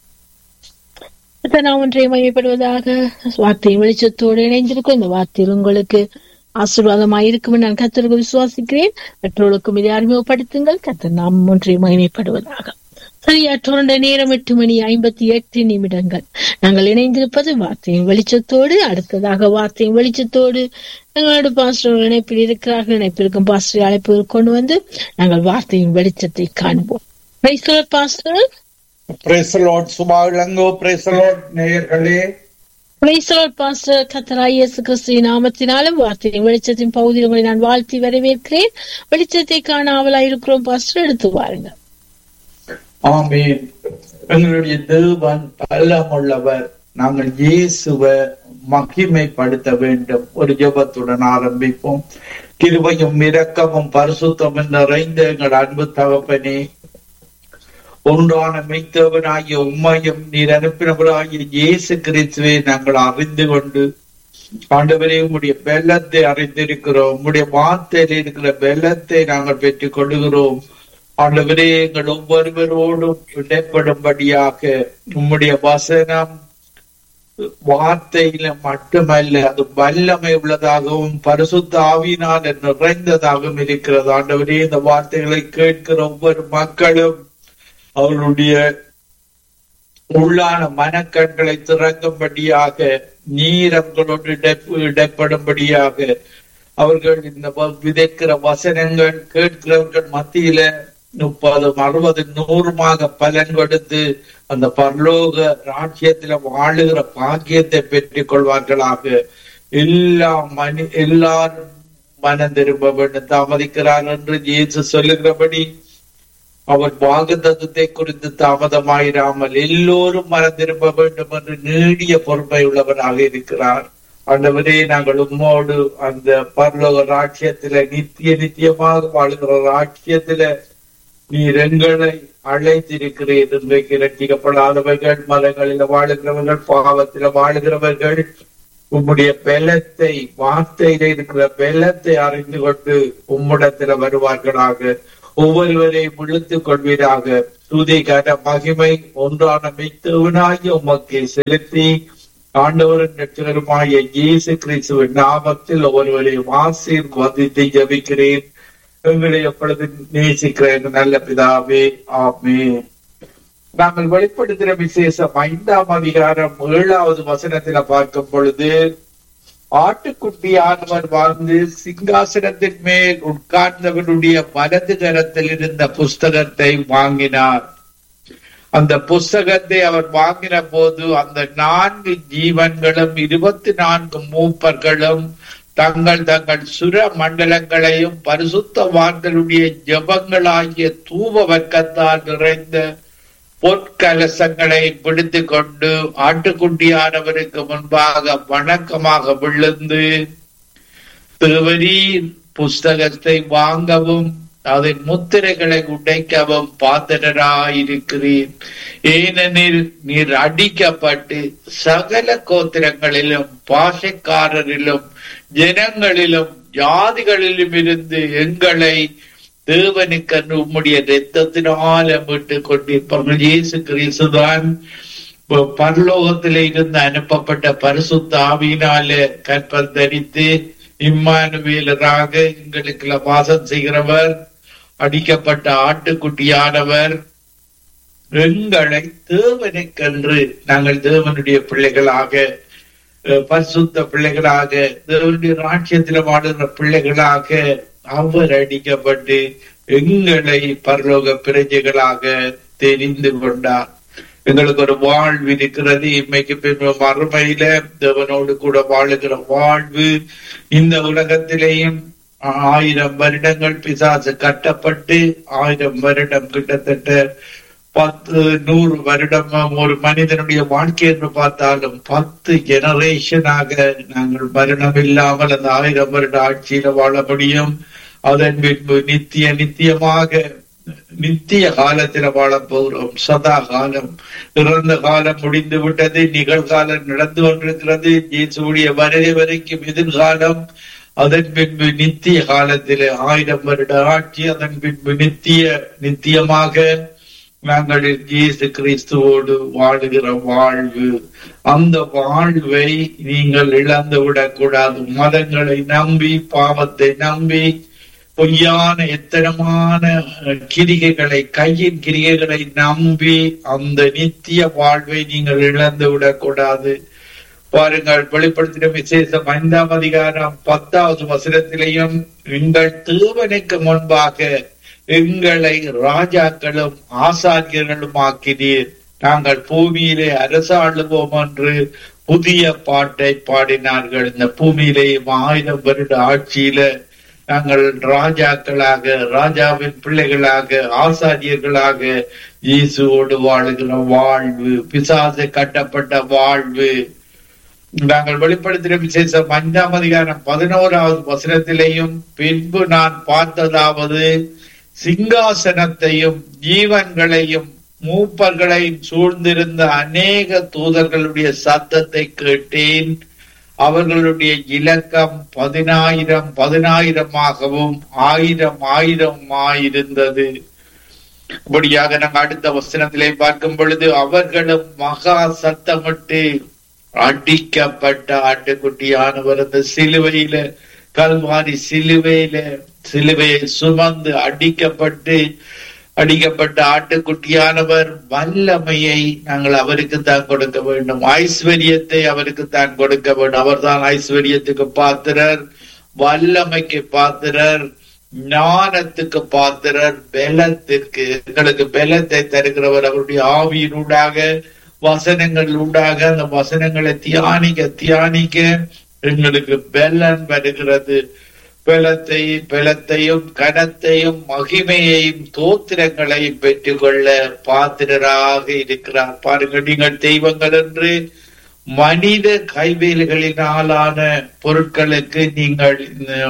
நான் ஒன்றை மையப்படுவதாக வார்த்தை வெளிச்சத்தோடு இணைந்திருக்கும் இந்த வார்த்தையில் உங்களுக்கு ஆசீர்வாதமாக இருக்கும் நான் கத்தருக்கு விசுவாசிக்கிறேன் மற்றவர்களுக்கும் இதை அறிமுகப்படுத்துங்கள் கத்த நாம் ஒன்றை மகிமைப்படுவதாக சரியா தொடர்ந்த நேரம் எட்டு மணி ஐம்பத்தி எட்டு நிமிடங்கள் நாங்கள் இணைந்திருப்பது வார்த்தையின் வெளிச்சத்தோடு அடுத்ததாக வார்த்தையின் வெளிச்சத்தோடு எங்களோட பாஸ்டர் இணைப்பில் இருக்கிறார்கள் இணைப்பிற்கும் பாஸ்டர் அழைப்பு கொண்டு வந்து நாங்கள் வார்த்தையின் வெளிச்சத்தை காண்போம் பாஸ்டர் சுபா இளங்கோ பிரேசலோட் நேயர்களே பாஸ்டர் கத்தராய் இயேசு கிறிஸ்துவின் நாமத்தினாலும் வார்த்தையின் வெளிச்சத்தின் பகுதியில் உங்களை நான் வாழ்த்தி வரவேற்கிறேன் வெளிச்சத்தை காண ஆவலாய் இருக்கிறோம் பாஸ்டர் எடுத்து வாருங்க ஆமீன் எங்களுடைய தேவன் பல்லமுள்ளவர் நாங்கள் இயேசுவை மகிமைப்படுத்த வேண்டும் ஒரு ஜபத்துடன் ஆரம்பிப்போம் கிருபையும் இரக்கமும் பரிசுத்தமும் நிறைந்த எங்கள் அன்பு தகப்பனே ஒன்றான மெய்த்தவனாகிய உண்மையும் நீர் அனுப்பினவராகிய இயேசு கிறிஸ்துவை நாங்கள் அறிந்து கொண்டு ஆண்டவரே உம்முடைய பெல்லத்தை அறிந்திருக்கிறோம் உம்முடைய வார்த்தையில் இருக்கிற பெல்லத்தை நாங்கள் பெற்றுக் கொள்ளுகிறோம் ஆண்டவரே எங்கள் ஒவ்வொருவரோடும் இடைப்படும்படியாக உம்முடைய வசனம் வார்த்தையில மட்டுமல்ல அது வல்லமை உள்ளதாகவும் பரிசுத்த ஆவியினால் நிறைந்ததாகவும் இருக்கிறது ஆண்டவரே இந்த வார்த்தைகளை கேட்கிற ஒவ்வொரு மக்களும் அவர்களுடைய உள்ளான மனக்கண்களை திறங்கும்படியாக நீரங்களோடு இடைப்படும்படியாக அவர்கள் இந்த விதைக்கிற வசனங்கள் கேட்கிறவர்கள் மத்தியில முப்பதும் அறுபது நூறுமாக பலன் கொடுத்து அந்த பரலோக ராஜ்யத்துல வாழுகிற பாக்கியத்தை பெற்றுக் கொள்வார்களாக எல்லா மனி எல்லாரும் மனம் திரும்ப வேண்டும் தாமதிக்கிறார் என்று இயேசு சொல்லுகிறபடி அவர் வாக்குத்தத்தை குறித்து தாமதமாயிராமல் எல்லோரும் மனம் திரும்ப வேண்டும் என்று நீடிய பொறுமை உள்ளவராக இருக்கிறார் ஆண்டவரே நாங்கள் உம்மோடு அந்த பரலோக ராட்சியத்தில நித்திய நித்தியமாக வாழ்கிற ராட்சியத்தில நீர் எங்களை அழைத்திருக்கிறீர் இன்றைக்கு இரட்சிக்கப்படாதவர்கள் மதங்களில வாழுகிறவர்கள் பாவத்தில வாழுகிறவர்கள் உம்முடைய பெலத்தை வார்த்தையில இருக்கிற பெலத்தை அறிந்து கொண்டு உம்மிடத்துல வருவார்களாக ஒவ்வொருவரையும் இழுத்துக் கொள்வீராக துதிகர மகிமை ஒன்றான மெய்த்தவனாகி உமக்கு செலுத்தி ஆண்டவரின் ரட்சகருமாய இயேசு கிறிஸ்துவின் நாமத்தில் ஒவ்வொருவரையும் ஆசீர்வதித்து ஜபிக்கிறேன் எங்களை எப்பொழுது நேசிக்கிற நல்ல பிதாவே ஆமே நாங்கள் வெளிப்படுத்துகிற விசேஷம் ஐந்தாம் அதிகாரம் ஏழாவது வசனத்துல பார்க்கும் பொழுது ஆட்டுக்குட்டியானவர் வாழ்ந்து சிங்காசனத்தின் மேல் உட்கார்ந்தவனுடைய வலது கரத்தில் இருந்த புஸ்தகத்தை வாங்கினார் அந்த புஸ்தகத்தை அவர் வாங்கின போது அந்த நான்கு ஜீவன்களும் இருபத்தி நான்கு மூப்பர்களும் தங்கள் தங்கள் சுர மண்டலங்களையும் பரிசுத்தவான்களுடைய ஜபங்களாகிய தூவ வர்க்கத்தால் நிறைந்த பொற்கலசங்களை பிடித்து கொண்டு ஆட்டுக்குட்டியானவருக்கு முன்பாக வணக்கமாக விழுந்து தேவரீர் புஸ்தகத்தை வாங்கவும் அதன் முத்திரைகளை உடைக்கவும் பாத்திரராயிருக்கிறீர் ஏனெனில் நீர் அடிக்கப்பட்டு சகல கோத்திரங்களிலும் பாஷைக்காரரிலும் ஜனங்களிலும் ஜாதிகளிலும் இருந்து எங்களை தேவனுக்கன்று உம்முடைய ரத்தத்தினால மீட்டு கொண்டிருப்பார்கள் இயேசு கிறிஸ்துதான் பரலோகத்திலே இருந்து அனுப்பப்பட்ட பரிசுத்த ஆவியினால கற்பம் தரித்து இம்மானுவேலராக எங்களுக்கு வாசம் செய்கிறவர் அடிக்கப்பட்ட ஆட்டுக்குட்டியானவர் எங்களை தேவனுக்கென்று நாங்கள் தேவனுடைய பிள்ளைகளாக பரிசுத்த பிள்ளைகளாக தேவனுடைய ராட்சியத்தில் வாடுகிற பிள்ளைகளாக அவர் அடிக்கப்பட்டு எங்களை பரலோக பிரஜைகளாக தெரிந்து கொண்டார் எங்களுக்கு ஒரு வாழ்வு இருக்கிறது இம்மைக்கு பின் மறுமையில தேவனோடு கூட வாழுகிற வாழ்வு இந்த உலகத்திலேயும் ஆயிரம் வருடங்கள் பிசாசு கட்டப்பட்டு ஆயிரம் வருடம் கிட்டத்தட்ட பத்து நூறு வருடம் ஒரு மனிதனுடைய வாழ்க்கை என்று பார்த்தாலும் பத்து ஜெனரேஷனாக நாங்கள் மரணம் இல்லாமல் அந்த ஆயிரம் வருட ஆட்சியில வாழ முடியும் அதன் பின்பு நித்திய நித்தியமாக நித்திய காலத்தில் வாழ போகிறோம் சதா காலம் இறந்த காலம் முடிந்து விட்டது நிகழ்காலம் நடந்து கொண்டிருக்கிறது இயேசுடைய வருகை வரைக்கும் எதிர்காலம் அதன் பின்பு நித்திய காலத்தில் ஆயிரம் வருட ஆட்சி அதன் பின்பு நித்திய நித்தியமாக நாங்கள் இயேசு கிறிஸ்துவோடு வாழுகிற வாழ்வு அந்த வாழ்வை நீங்கள் இழந்து விடக்கூடாது மதங்களை நம்பி பாவத்தை நம்பி பொய்யான எத்தனமான கிரிகைகளை கையின் கிரிகைகளை நம்பி அந்த நித்திய வாழ்வை நீங்கள் இழந்து விடக்கூடாது பாருங்கள் வெளிப்படுத்தின விசேஷம் ஐந்தாம் அதிகாரம் பத்தாவது வசனத்திலையும் எங்கள் தேவனுக்கு முன்பாக எங்களை ராஜாக்களும் ஆசாரியர்களும் ஆக்கினீர் நாங்கள் பூமியிலே அரசாளுவோம் என்று புதிய பாட்டை பாடினார்கள் இந்த பூமியிலேயும் ஆயிரம் வருட ஆட்சியில நாங்கள் ராஜாக்களாக ராஜாவின் பிள்ளைகளாக ஆசாரியர்களாக இயேசுவோடு வாழுகிற வாழ்வு பிசாசு கட்டப்பட்ட வாழ்வு நாங்கள் வெளிப்படுத்தின விசேஷம் அஞ்சாம் அதிகாரம் பதினோராவது வசனத்திலேயும் பின்பு நான் பார்த்ததாவது சிங்காசனத்தையும் ஜீவன்களையும் மூப்பர்களையும் சூழ்ந்திருந்த அநேக தூதர்களுடைய சத்தத்தை கேட்டேன் அவர்களுடைய இலக்கம் பதினாயிரம் பதினாயிரமாகவும் ஆயிரம் ஆயிரமாயிருந்தது இப்படியாக நாங்கள் அடுத்த வசனத்திலே பார்க்கும் பொழுது அவர்களும் மகா சத்தமிட்டு அடிக்கப்பட்ட ஆட்டுக்குட்டியானவர் அந்த சிலுவையில கல்வாரி சிலுவையில சிலுவையை சுமந்து அடிக்கப்பட்டு அடிக்கப்பட்ட ஆட்டுக்குட்டியானவர் வல்லமையை நாங்கள் அவருக்கு தான் கொடுக்க வேண்டும் ஐஸ்வர்யத்தை அவருக்கு தான் கொடுக்க வேண்டும் அவர்தான் ஐஸ்வர்யத்துக்கு பாத்திரர் வல்லமைக்கு பாத்திரர் ஞானத்துக்கு பாத்திரர் பலத்திற்கு எங்களுக்கு பலத்தை தருகிறவர் அவருடைய ஆவியினூடாக வசனங்கள் ஊடாக அந்த வசனங்களை தியானிக்க தியானிக்க எங்களுக்கு பலன் வருகிறது பலத்தை பலத்தையும் கனத்தையும் மகிமையையும் தோத்திரங்களையும் பெற்றுக்கொள்ள பாத்திரராக இருக்கிறார் பாருங்கள் நீங்கள் தெய்வங்கள் என்று மனித கைவேல்களினாலான பொருட்களுக்கு நீங்கள்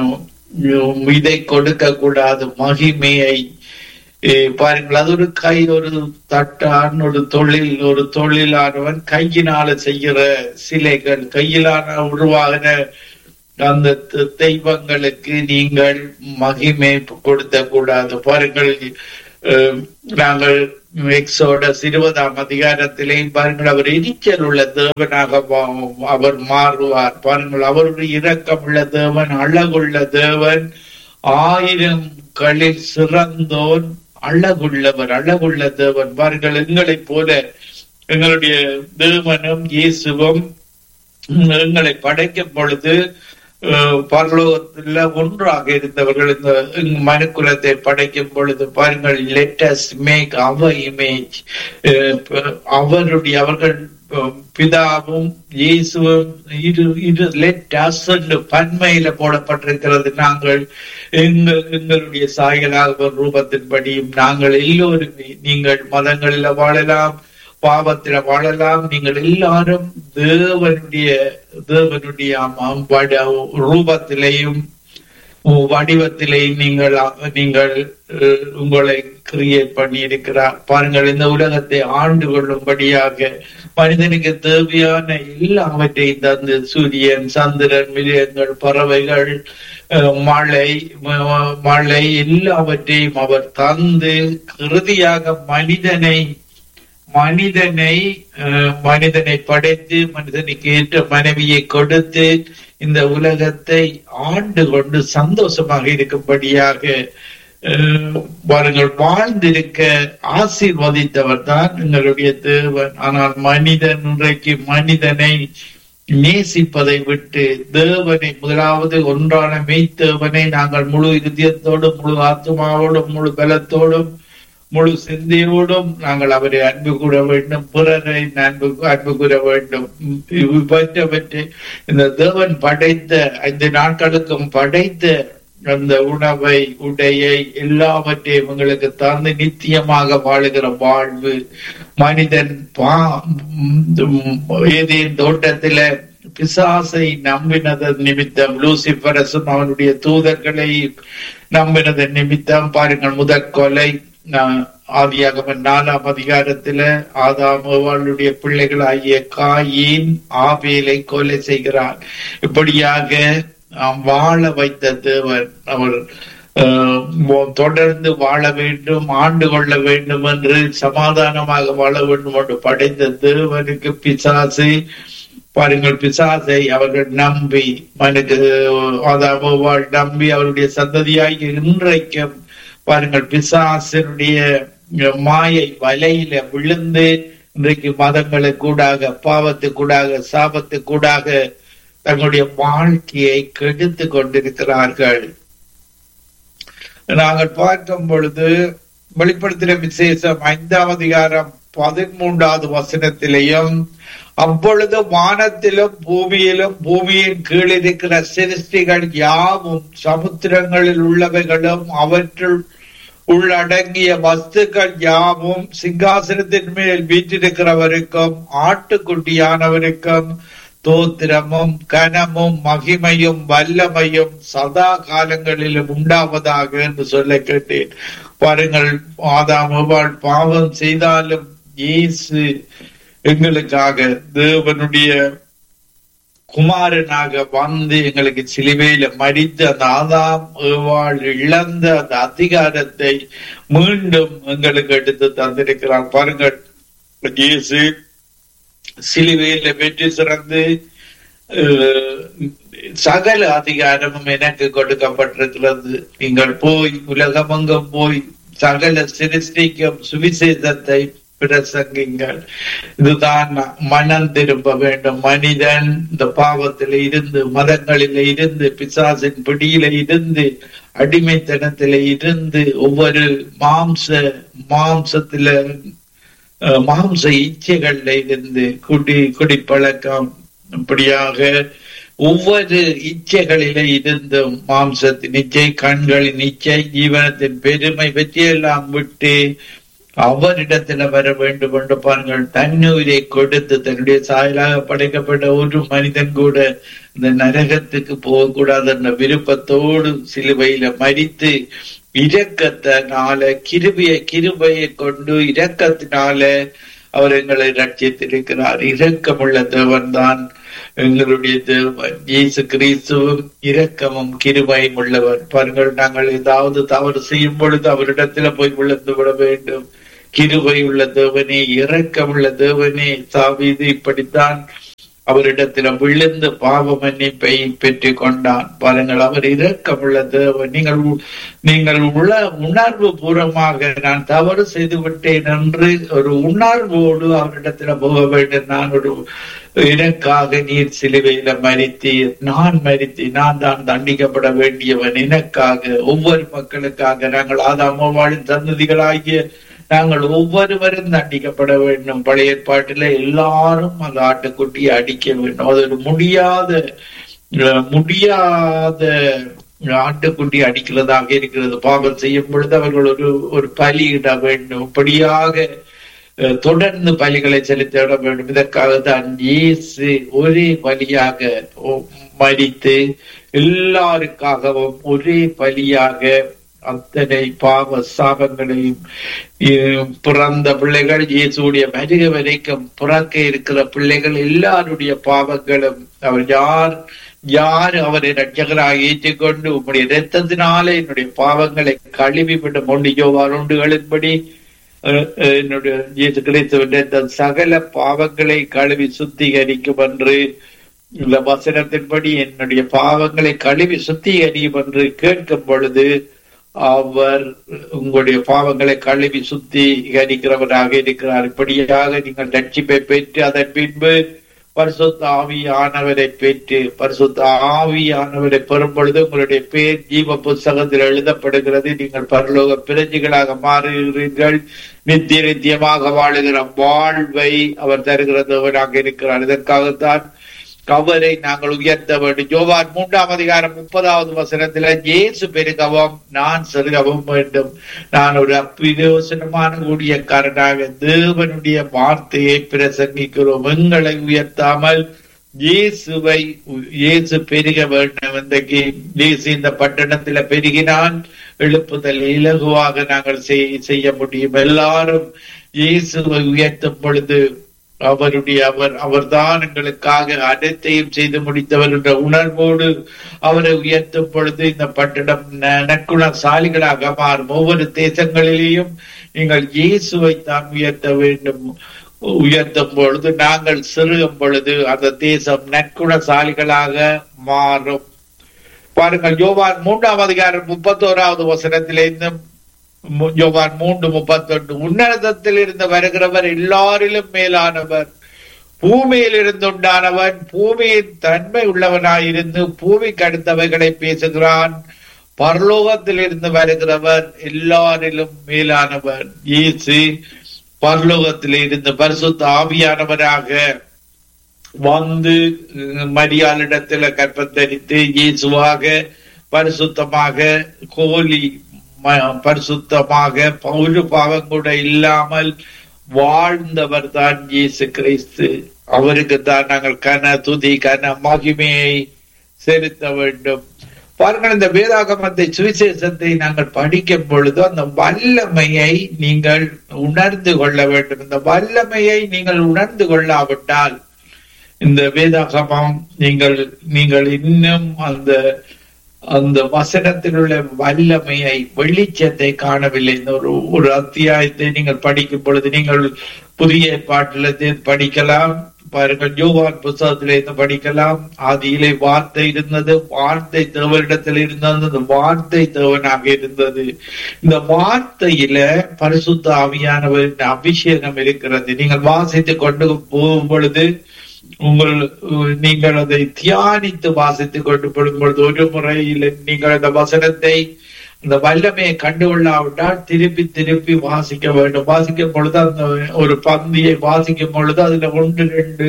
இதை கொடுக்க கூடாது மகிமையை பாருங்கள் அது ஒரு கை ஒரு தட்டான் ஒரு தொழில் ஒரு தொழிலானவன் கையினால செய்கிற சிலைகள் கையிலான உருவாகின அந்த தெய்வங்களுக்கு நீங்கள் மகிமை கொடுத்த கூடாது பாருங்கள் நாங்கள் எக்ஸோட இருபதாம் அதிகாரத்திலே பாருங்கள் அவர் எரிச்சல் உள்ள தேவனாக அவர் மாறுவார் பாருங்கள் அவருடைய இரக்கம் உள்ள தேவன் அழகுள்ள தேவன் ஆயிரம் களில் சிறந்தோன் அழகுள்ளவர் அழகுள்ள தேவன் பாருங்கள் எங்களைப் போல எங்களுடைய தேவனும் இயேசுவும் எங்களை படைக்கும் பொழுது பரலோகத்துல ஒன்றாக இருந்தவர்கள் இந்த மனுக்குலத்தை படைக்கும் பொழுது பாருங்கள் லெட்டஸ் மேக் அவர் இமேஜ் அவருடைய அவர்கள் பிதாவும் இயேசுவும் இரு இரு லெட்டஸ் பன்மையில போடப்பட்டிருக்கிறது நாங்கள் எங்கள் எங்களுடைய சாயலாக ரூபத்தின்படியும் நாங்கள் எல்லோருமே நீங்கள் மதங்களில வாழலாம் பாவத்தில வாழலாம் நீங்கள் எல்லாரும் தேவனுடைய தேவனுடைய ரூபத்திலையும் வடிவத்திலே நீங்கள் நீங்கள் அஹ், உங்களை கிரியேட் பண்ணி இருக்கிறார் பாருங்கள் இந்த உலகத்தை ஆண்டு கொள்ளும்படியாக மனிதனுக்கு தேவையான எல்லாவற்றையும் தந்து சூரியன் சந்திரன் மிருகங்கள் பறவைகள் அஹ், மழை ம- மழை எல்லாவற்றையும் அவர் தந்து இறுதியாக மனிதனை மனிதனை அஹ், மனிதனை படைத்து மனிதனுக்கு ஏற்ற மனைவியை கொடுத்து இந்த உலகத்தை ஆண்டு கொண்டு சந்தோஷமாக இருக்கும்படியாக அஹ், பாருங்கள் வாழ்ந்திருக்க ஆசீர்வதித்தவர் தான் எங்களுடைய தேவன் ஆனால் மனிதன் இன்றைக்கு மனிதனை நேசிப்பதை விட்டு தேவனை முதலாவது ஒன்றான மெய்த்தேவனை நாங்கள் முழு இருதயத்தோடும் முழு ஆத்மாவோடும் முழு பலத்தோடும் முழு சிந்தையோடும் நாங்கள் அவரை அன்பு கூற வேண்டும் பிறரை அன்பு அன்பு கூற வேண்டும் இவற்றவற்றை இந்த தேவன் படைத்த ஐந்து நாட்களுக்கும் படைத்த அந்த உணவை உடையை எல்லாவற்றையும் எங்களுக்கு தந்து நித்தியமாக வாழுகிற வாழ்வு மனிதன் பா ஏதேன் தோட்டத்தில பிசாசை நம்பினதன் நிமித்தம் லூசிபரசும் அவனுடைய தூதர்களை நம்பினதன் நிமித்தம் பாருங்கள் முதற் கொலை நான் ஆதியாகம நாலாம் அதிகாரத்துல ஆதாம் அவளுடைய பிள்ளைகள் ஆகிய காயின் ஆபேலை கொலை செய்கிறார் இப்படியாக நாம் வாழ வைத்த தேவன் அவர் அஹ், மோ- தொடர்ந்து வாழ வேண்டும் ஆண்டு கொள்ள வேண்டும் என்று சமாதானமாக வாழ வேண்டும் என்று படைத்த தேவனுக்கு பிசாசு பாருங்கள் பிசாசை அவர்கள் நம்பி மனுக்கு அதாவது நம்பி அவருடைய சந்ததியாகி இன்றைக்கும் பாருங்கள் பிசாசனுடைய மாயை வலையில விழுந்து இன்றைக்கு மதங்களுக்கூடாக பாவத்துக்கூடாக சாபத்துக்கூடாக தங்களுடைய வாழ்க்கையை கெடுத்து கொண்டிருக்கிறார்கள் நாங்கள் பார்க்கும் பொழுது வெளிப்படுத்தின விசேஷம் ஐந்தாவது அதிகாரம் பதிமூன்றாவது வசனத்திலேயும் அப்பொழுது வானத்திலும் பூமியிலும் பூமியின் கீழ் இருக்கிற சிருஷ்டிகள் யாவும் சமுத்திரங்களில் உள்ளவைகளும் அவற்றுள் உள்ளடங்கிய வஸ்துக்கள் யாவும் சிங்காசனத்தின் மேல் வீற்றிருக்கிறவருக்கும் ஆட்டுக்குட்டியானவருக்கும் தோத்திரமும் கனமும் மகிமையும் வல்லமையும் சதா காலங்களிலும் உண்டாவதாக என்று சொல்ல கேட்டேன் பாருங்கள் ஆதாம் எவ்வாள் பாவம் செய்தாலும் இயேசு எங்களுக்காக தேவனுடைய குமாரனாக வந்து எங்களுக்கு சிலுவையில மடித்து அந்த ஆதாம் ஏவாள் இழந்த அந்த அதிகாரத்தை மீண்டும் எங்களுக்கு எடுத்து தந்திருக்கிறார் பாருங்கள் இயேசு சிலுவையில வெற்றி சிறந்து அஹ், சகல அதிகாரமும் எனக்கு கொடுக்கப்பட்டிருக்கிறது நீங்கள் போய் உலகமெங்கும் போய் சகல சிருஷ்டிக்கும் சுவிசேஷத்தை பிரசங்கிங்கள் இதுதான் மனம் திரும்ப வேண்டும் மனிதன் இந்த பாவத்தில இருந்து மதங்களில இருந்து பிசாசின் பிடியில இருந்து அடிமைத்தனத்தில இருந்து ஒவ்வொரு மாம்ச மாம்சத்தில அஹ், மாம்ச இச்சைகள்ல இருந்து குடி குடிப்பழக்கம் இப்படியாக ஒவ்வொரு இச்சைகளில இருந்தும் மாம்சத்தின் இச்சை கண்களின் இச்சை ஜீவனத்தின் பெருமை பற்றியெல்லாம் விட்டு அவரிடத்துல வர வேண்டும் என்று பாருங்கள் தன்னுயிரை கொடுத்து தன்னுடைய சாயலாக படைக்கப்பட்ட ஒரு மனிதன் கூட இந்த நரகத்துக்கு போகக்கூடாது என்ற விருப்பத்தோடு சிலுவையில மறித்து இரக்கத்தினால கிருபிய கிருபையை கொண்டு இரக்கத்தினால அவர் எங்களை ரட்சித்திருக்கிறார் இரக்கமுள்ள தேவன் தான் எங்களுடைய தேவன் இயேசு கிறிஸ்துவும் இரக்கமும் கிருபையும் உள்ளவர் பாருங்கள் நாங்கள் ஏதாவது தவறு செய்யும் பொழுது அவரிடத்துல போய் விழுந்து விட வேண்டும் கிருபை உள்ள தேவனே இரக்கமுள்ள தேவனே சாவிது இப்படித்தான் அவரிடத்துல விழுந்து பாவ மன்னிப்பை பெற்றுக் கொண்டான் பாருங்கள் அவர் இரக்கமுள்ள தேவன் நீங்கள் உ- நீங்கள் உள உணர்வு பூர்வமாக நான் தவறு செய்து விட்டேன் என்று ஒரு உணர்வோடு அவரிடத்துல போக வேண்டும் நான் ஒரு எனக்காக நீர் சிலுவையில மறித்தீர் நான் மறித்து நான் தான் தண்டிக்கப்பட வேண்டியவன் எனக்காக ஒவ்வொரு மக்களுக்காக நாங்கள் ஆதாமவாழின் சந்ததிகளாகிய நாங்கள் ஒவ்வொருவரும் தண்டிக்கப்பட வேண்டும் பழைய ஏற்பாட்டில எல்லாரும் அந்த ஆட்டுக்குட்டியை அடிக்க வேண்டும் அது ஒரு முடியாத அஹ், முடியாத ஆட்டுக்குட்டி அடிக்கிறதாக இருக்கிறது பாவம் செய்யும் பொழுது அவர்கள் ஒரு ஒரு பலியிட வேண்டும் இப்படியாக அஹ், தொடர்ந்து பலிகளை செலுத்திட வேண்டும் இதற்காக தான் இயேசு ஒரே பலியாக ஓ- மறித்து எல்லாருக்காகவும் ஒரே பலியாக அத்தனை பாவ சாபங்களையும் இ- பிறந்த பிள்ளைகள் இயேசுடைய வருக வரைக்கும் பிறக்க இருக்கிற பிள்ளைகள் எல்லாருடைய பாவங்களும் அவர் யார் யார் அவரை ரட்சகராக ஏற்றுக்கொண்டு உம்முடைய இரத்தத்தினாலே என்னுடைய பாவங்களை கழுவி விடும் ஒன்று யோவான் ஒன்றுகளின்படி அஹ், அஹ், என்னுடைய இயேசு கிறிஸ்துவின் ரத்தம் சகல பாவங்களை கழுவி சுத்திகரிக்கும் என்று இந்த வசனத்தின்படி என்னுடைய பாவங்களை கழுவி சுத்திகரியும் என்று கேட்கும் பொழுது அவர் உங்களுடைய பாவங்களை கழுவி சுத்திகரிக்கிறவராக இருக்கிறார் இப்படியாக நீங்கள் ரட்சிப்பை பெற்று அதன் பின்பு பரிசுத்த ஆவியானவரை பெற்று பரிசுத்த ஆவியானவரை பெறும் பொழுது உங்களுடைய பேர் ஜீவ புஸ்தகத்தில் எழுதப்படுகிறது நீங்கள் பரலோக பிரஜைகளாக மாறுகிறீர்கள் நித்திய நித்தியமாக வாழுகிற வாழ்வை அவர் தருகிறதவராக இருக்கிறார் இதற்காகத்தான் கவரை நாங்கள் உயர்த்த வேண்டும் யோவான் மூன்றாம் அதிகாரம் முப்பதாவது வசனத்துல இயேசு பெருகவும் நான் செருகவும் வேண்டும் நான் ஒரு அப்பிரோசனமான ஊழியக்காரனாக தேவனுடைய வார்த்தையை பிரசங்கிக்கிறோம் எங்களை உயர்த்தாமல் இயேசுவை இயேசு பெருக வேண்டும் இன்றைக்கு இயேசு இந்த பட்டணத்துல பெருகினான் எழுப்புதல் இலகுவாக நாங்கள் செய்- செய்ய முடியும் எல்லாரும் இயேசுவை உயர்த்தும் பொழுது அவருடைய அவர் அவர்தான் எங்களுக்காக அனைத்தையும் செய்து முடித்தவர் என்ற உணர்வோடு அவரை உயர்த்தும் பொழுது இந்த பட்டணம் ந- நற்குணசாலிகளாக மாறும் ஒவ்வொரு தேசங்களிலேயும் நீங்கள் இயேசுவை தான் உயர்த்த வேண்டும் உயர்த்தும் பொழுது நாங்கள் சிறுகும் பொழுது அந்த தேசம் நற்குணசாலிகளாக மாறும் பாருங்கள் யோவான் மூன்றாம் அதிகாரம் முப்பத்தோராவது வசனத்திலிருந்து மு- யோவான் மூன்று முப்பத்தொன்று உன்னதத்தில் இருந்து வருகிறவர் எல்லாரிலும் மேலானவர் பூமியில் இருந்து உண்டானவன் பூமியின் தன்மை உள்ளவனாயிருந்து பூமிக்கு அடுத்தவைகளை பேசுகிறான் பரலோகத்தில் இருந்து வருகிறவர் எல்லாரிலும் மேலானவர் இயேசு பரலோகத்தில் இருந்து பரிசுத்த ஆவியானவராக வந்து அஹ், மரியாளிடத்துல கற்பத்தரித்து இயேசுவாக பரிசுத்தமாக கோலி ம- பரிசுத்தமாக ஒரு பாவம் கூட இல்லாமல் வாழ்ந்தவர் தான் இயேசு கிறிஸ்து அவருக்கு தான் நாங்கள் கன துதி கன மகிமையை செலுத்த வேண்டும் பாருங்கள் இந்த வேதாகமத்தை சுவிசேஷத்தை நாங்கள் படிக்கும் பொழுது அந்த வல்லமையை நீங்கள் உணர்ந்து கொள்ள வேண்டும் இந்த வல்லமையை நீங்கள் உணர்ந்து கொள்ளாவிட்டால் இந்த வேதாகமம் நீங்கள் நீங்கள் இன்னும் அந்த அந்த வசனத்தில் உள்ள வல்லமையை வெளிச்சத்தை காணவில்லை இந்த ஒரு ஒரு அத்தியாயத்தை நீங்கள் படிக்கும் பொழுது நீங்கள் புதிய ஏற்பாட்டிலிருந்து படிக்கலாம் பாருங்கள் யோவான் புத்தகத்திலிருந்து படிக்கலாம் ஆதியிலே வார்த்தை இருந்தது வார்த்தை தேவனிடத்தில் இருந்தது அந்த வார்த்தை தேவனாக இருந்தது இந்த வார்த்தையில பரிசுத்த ஆவியானவரின் அபிஷேகம் இருக்கிறது நீங்கள் வாசித்து கொண்டு போகும் பொழுது உங்கள் நீங்கள் அதை தியானித்து வாசித்துக் கொண்டு போடும் பொழுது ஒரு முறையில் நீங்கள் அந்த வசனத்தை அந்த வல்லமையை கண்டுகொள்ளாவிட்டால் திருப்பி திருப்பி வாசிக்க வேண்டும் வாசிக்கும் பொழுது அந்த ஒரு பந்தியை வாசிக்கும் பொழுது அதுல ஒன்று ரெண்டு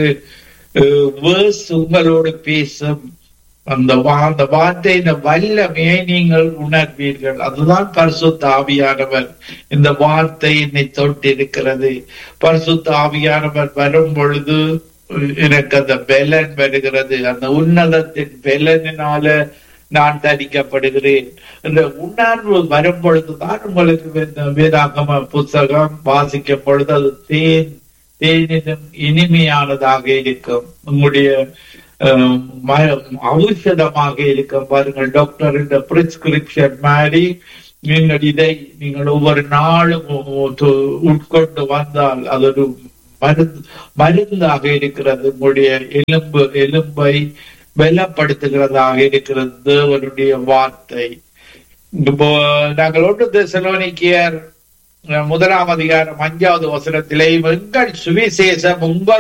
வேர்ஸ் உங்களோடு பேசும் அந்த வா- அந்த வார்த்தையின் வல்லமையை நீங்கள் உணர்வீர்கள் அதுதான் பரிசுத்த ஆவியானவர் இந்த வார்த்தை என்னை தொட்டிருக்கிறது பரிசுத்த ஆவியானவர் வரும் பொழுது எனக்கு அந்த பெலன் வருகிறது அந்த உன்னதத்தின் பெலனினால நான் தரிக்கப்படுகிறேன் இந்த உணர்வு வரும் பொழுதுதான் உங்களுக்கு இந்த வேதாகம புத்தகம் வாசிக்கும் பொழுது அது தேன் தேனினும் இனிமையானதாக இருக்கும் உங்களுடைய அஹ், ம- ஔஷதமாக இருக்கும் பாருங்கள் டாக்டர் இந்த பிரிஸ்கிரிப்ஷன் மாதிரி நீங்கள் இதை நீங்கள் ஒவ்வொரு நாளும் உ- து- உட்கொண்டு வந்தால் அது ஒரு மருந்து மருந்தாக இருக்கிறது உங்களுடைய எலும்பு எலும்பை பலப்படுத்துகிறதாக இருக்கிறது தேவனுடைய வார்த்தை இப்போ நாங்கள் ஒன்று தெசலோனிக்கியர் முதலாம் அதிகாரம் அஞ்சாவது வசனத்திலே எங்கள் சுவிசேஷம் உங்கள்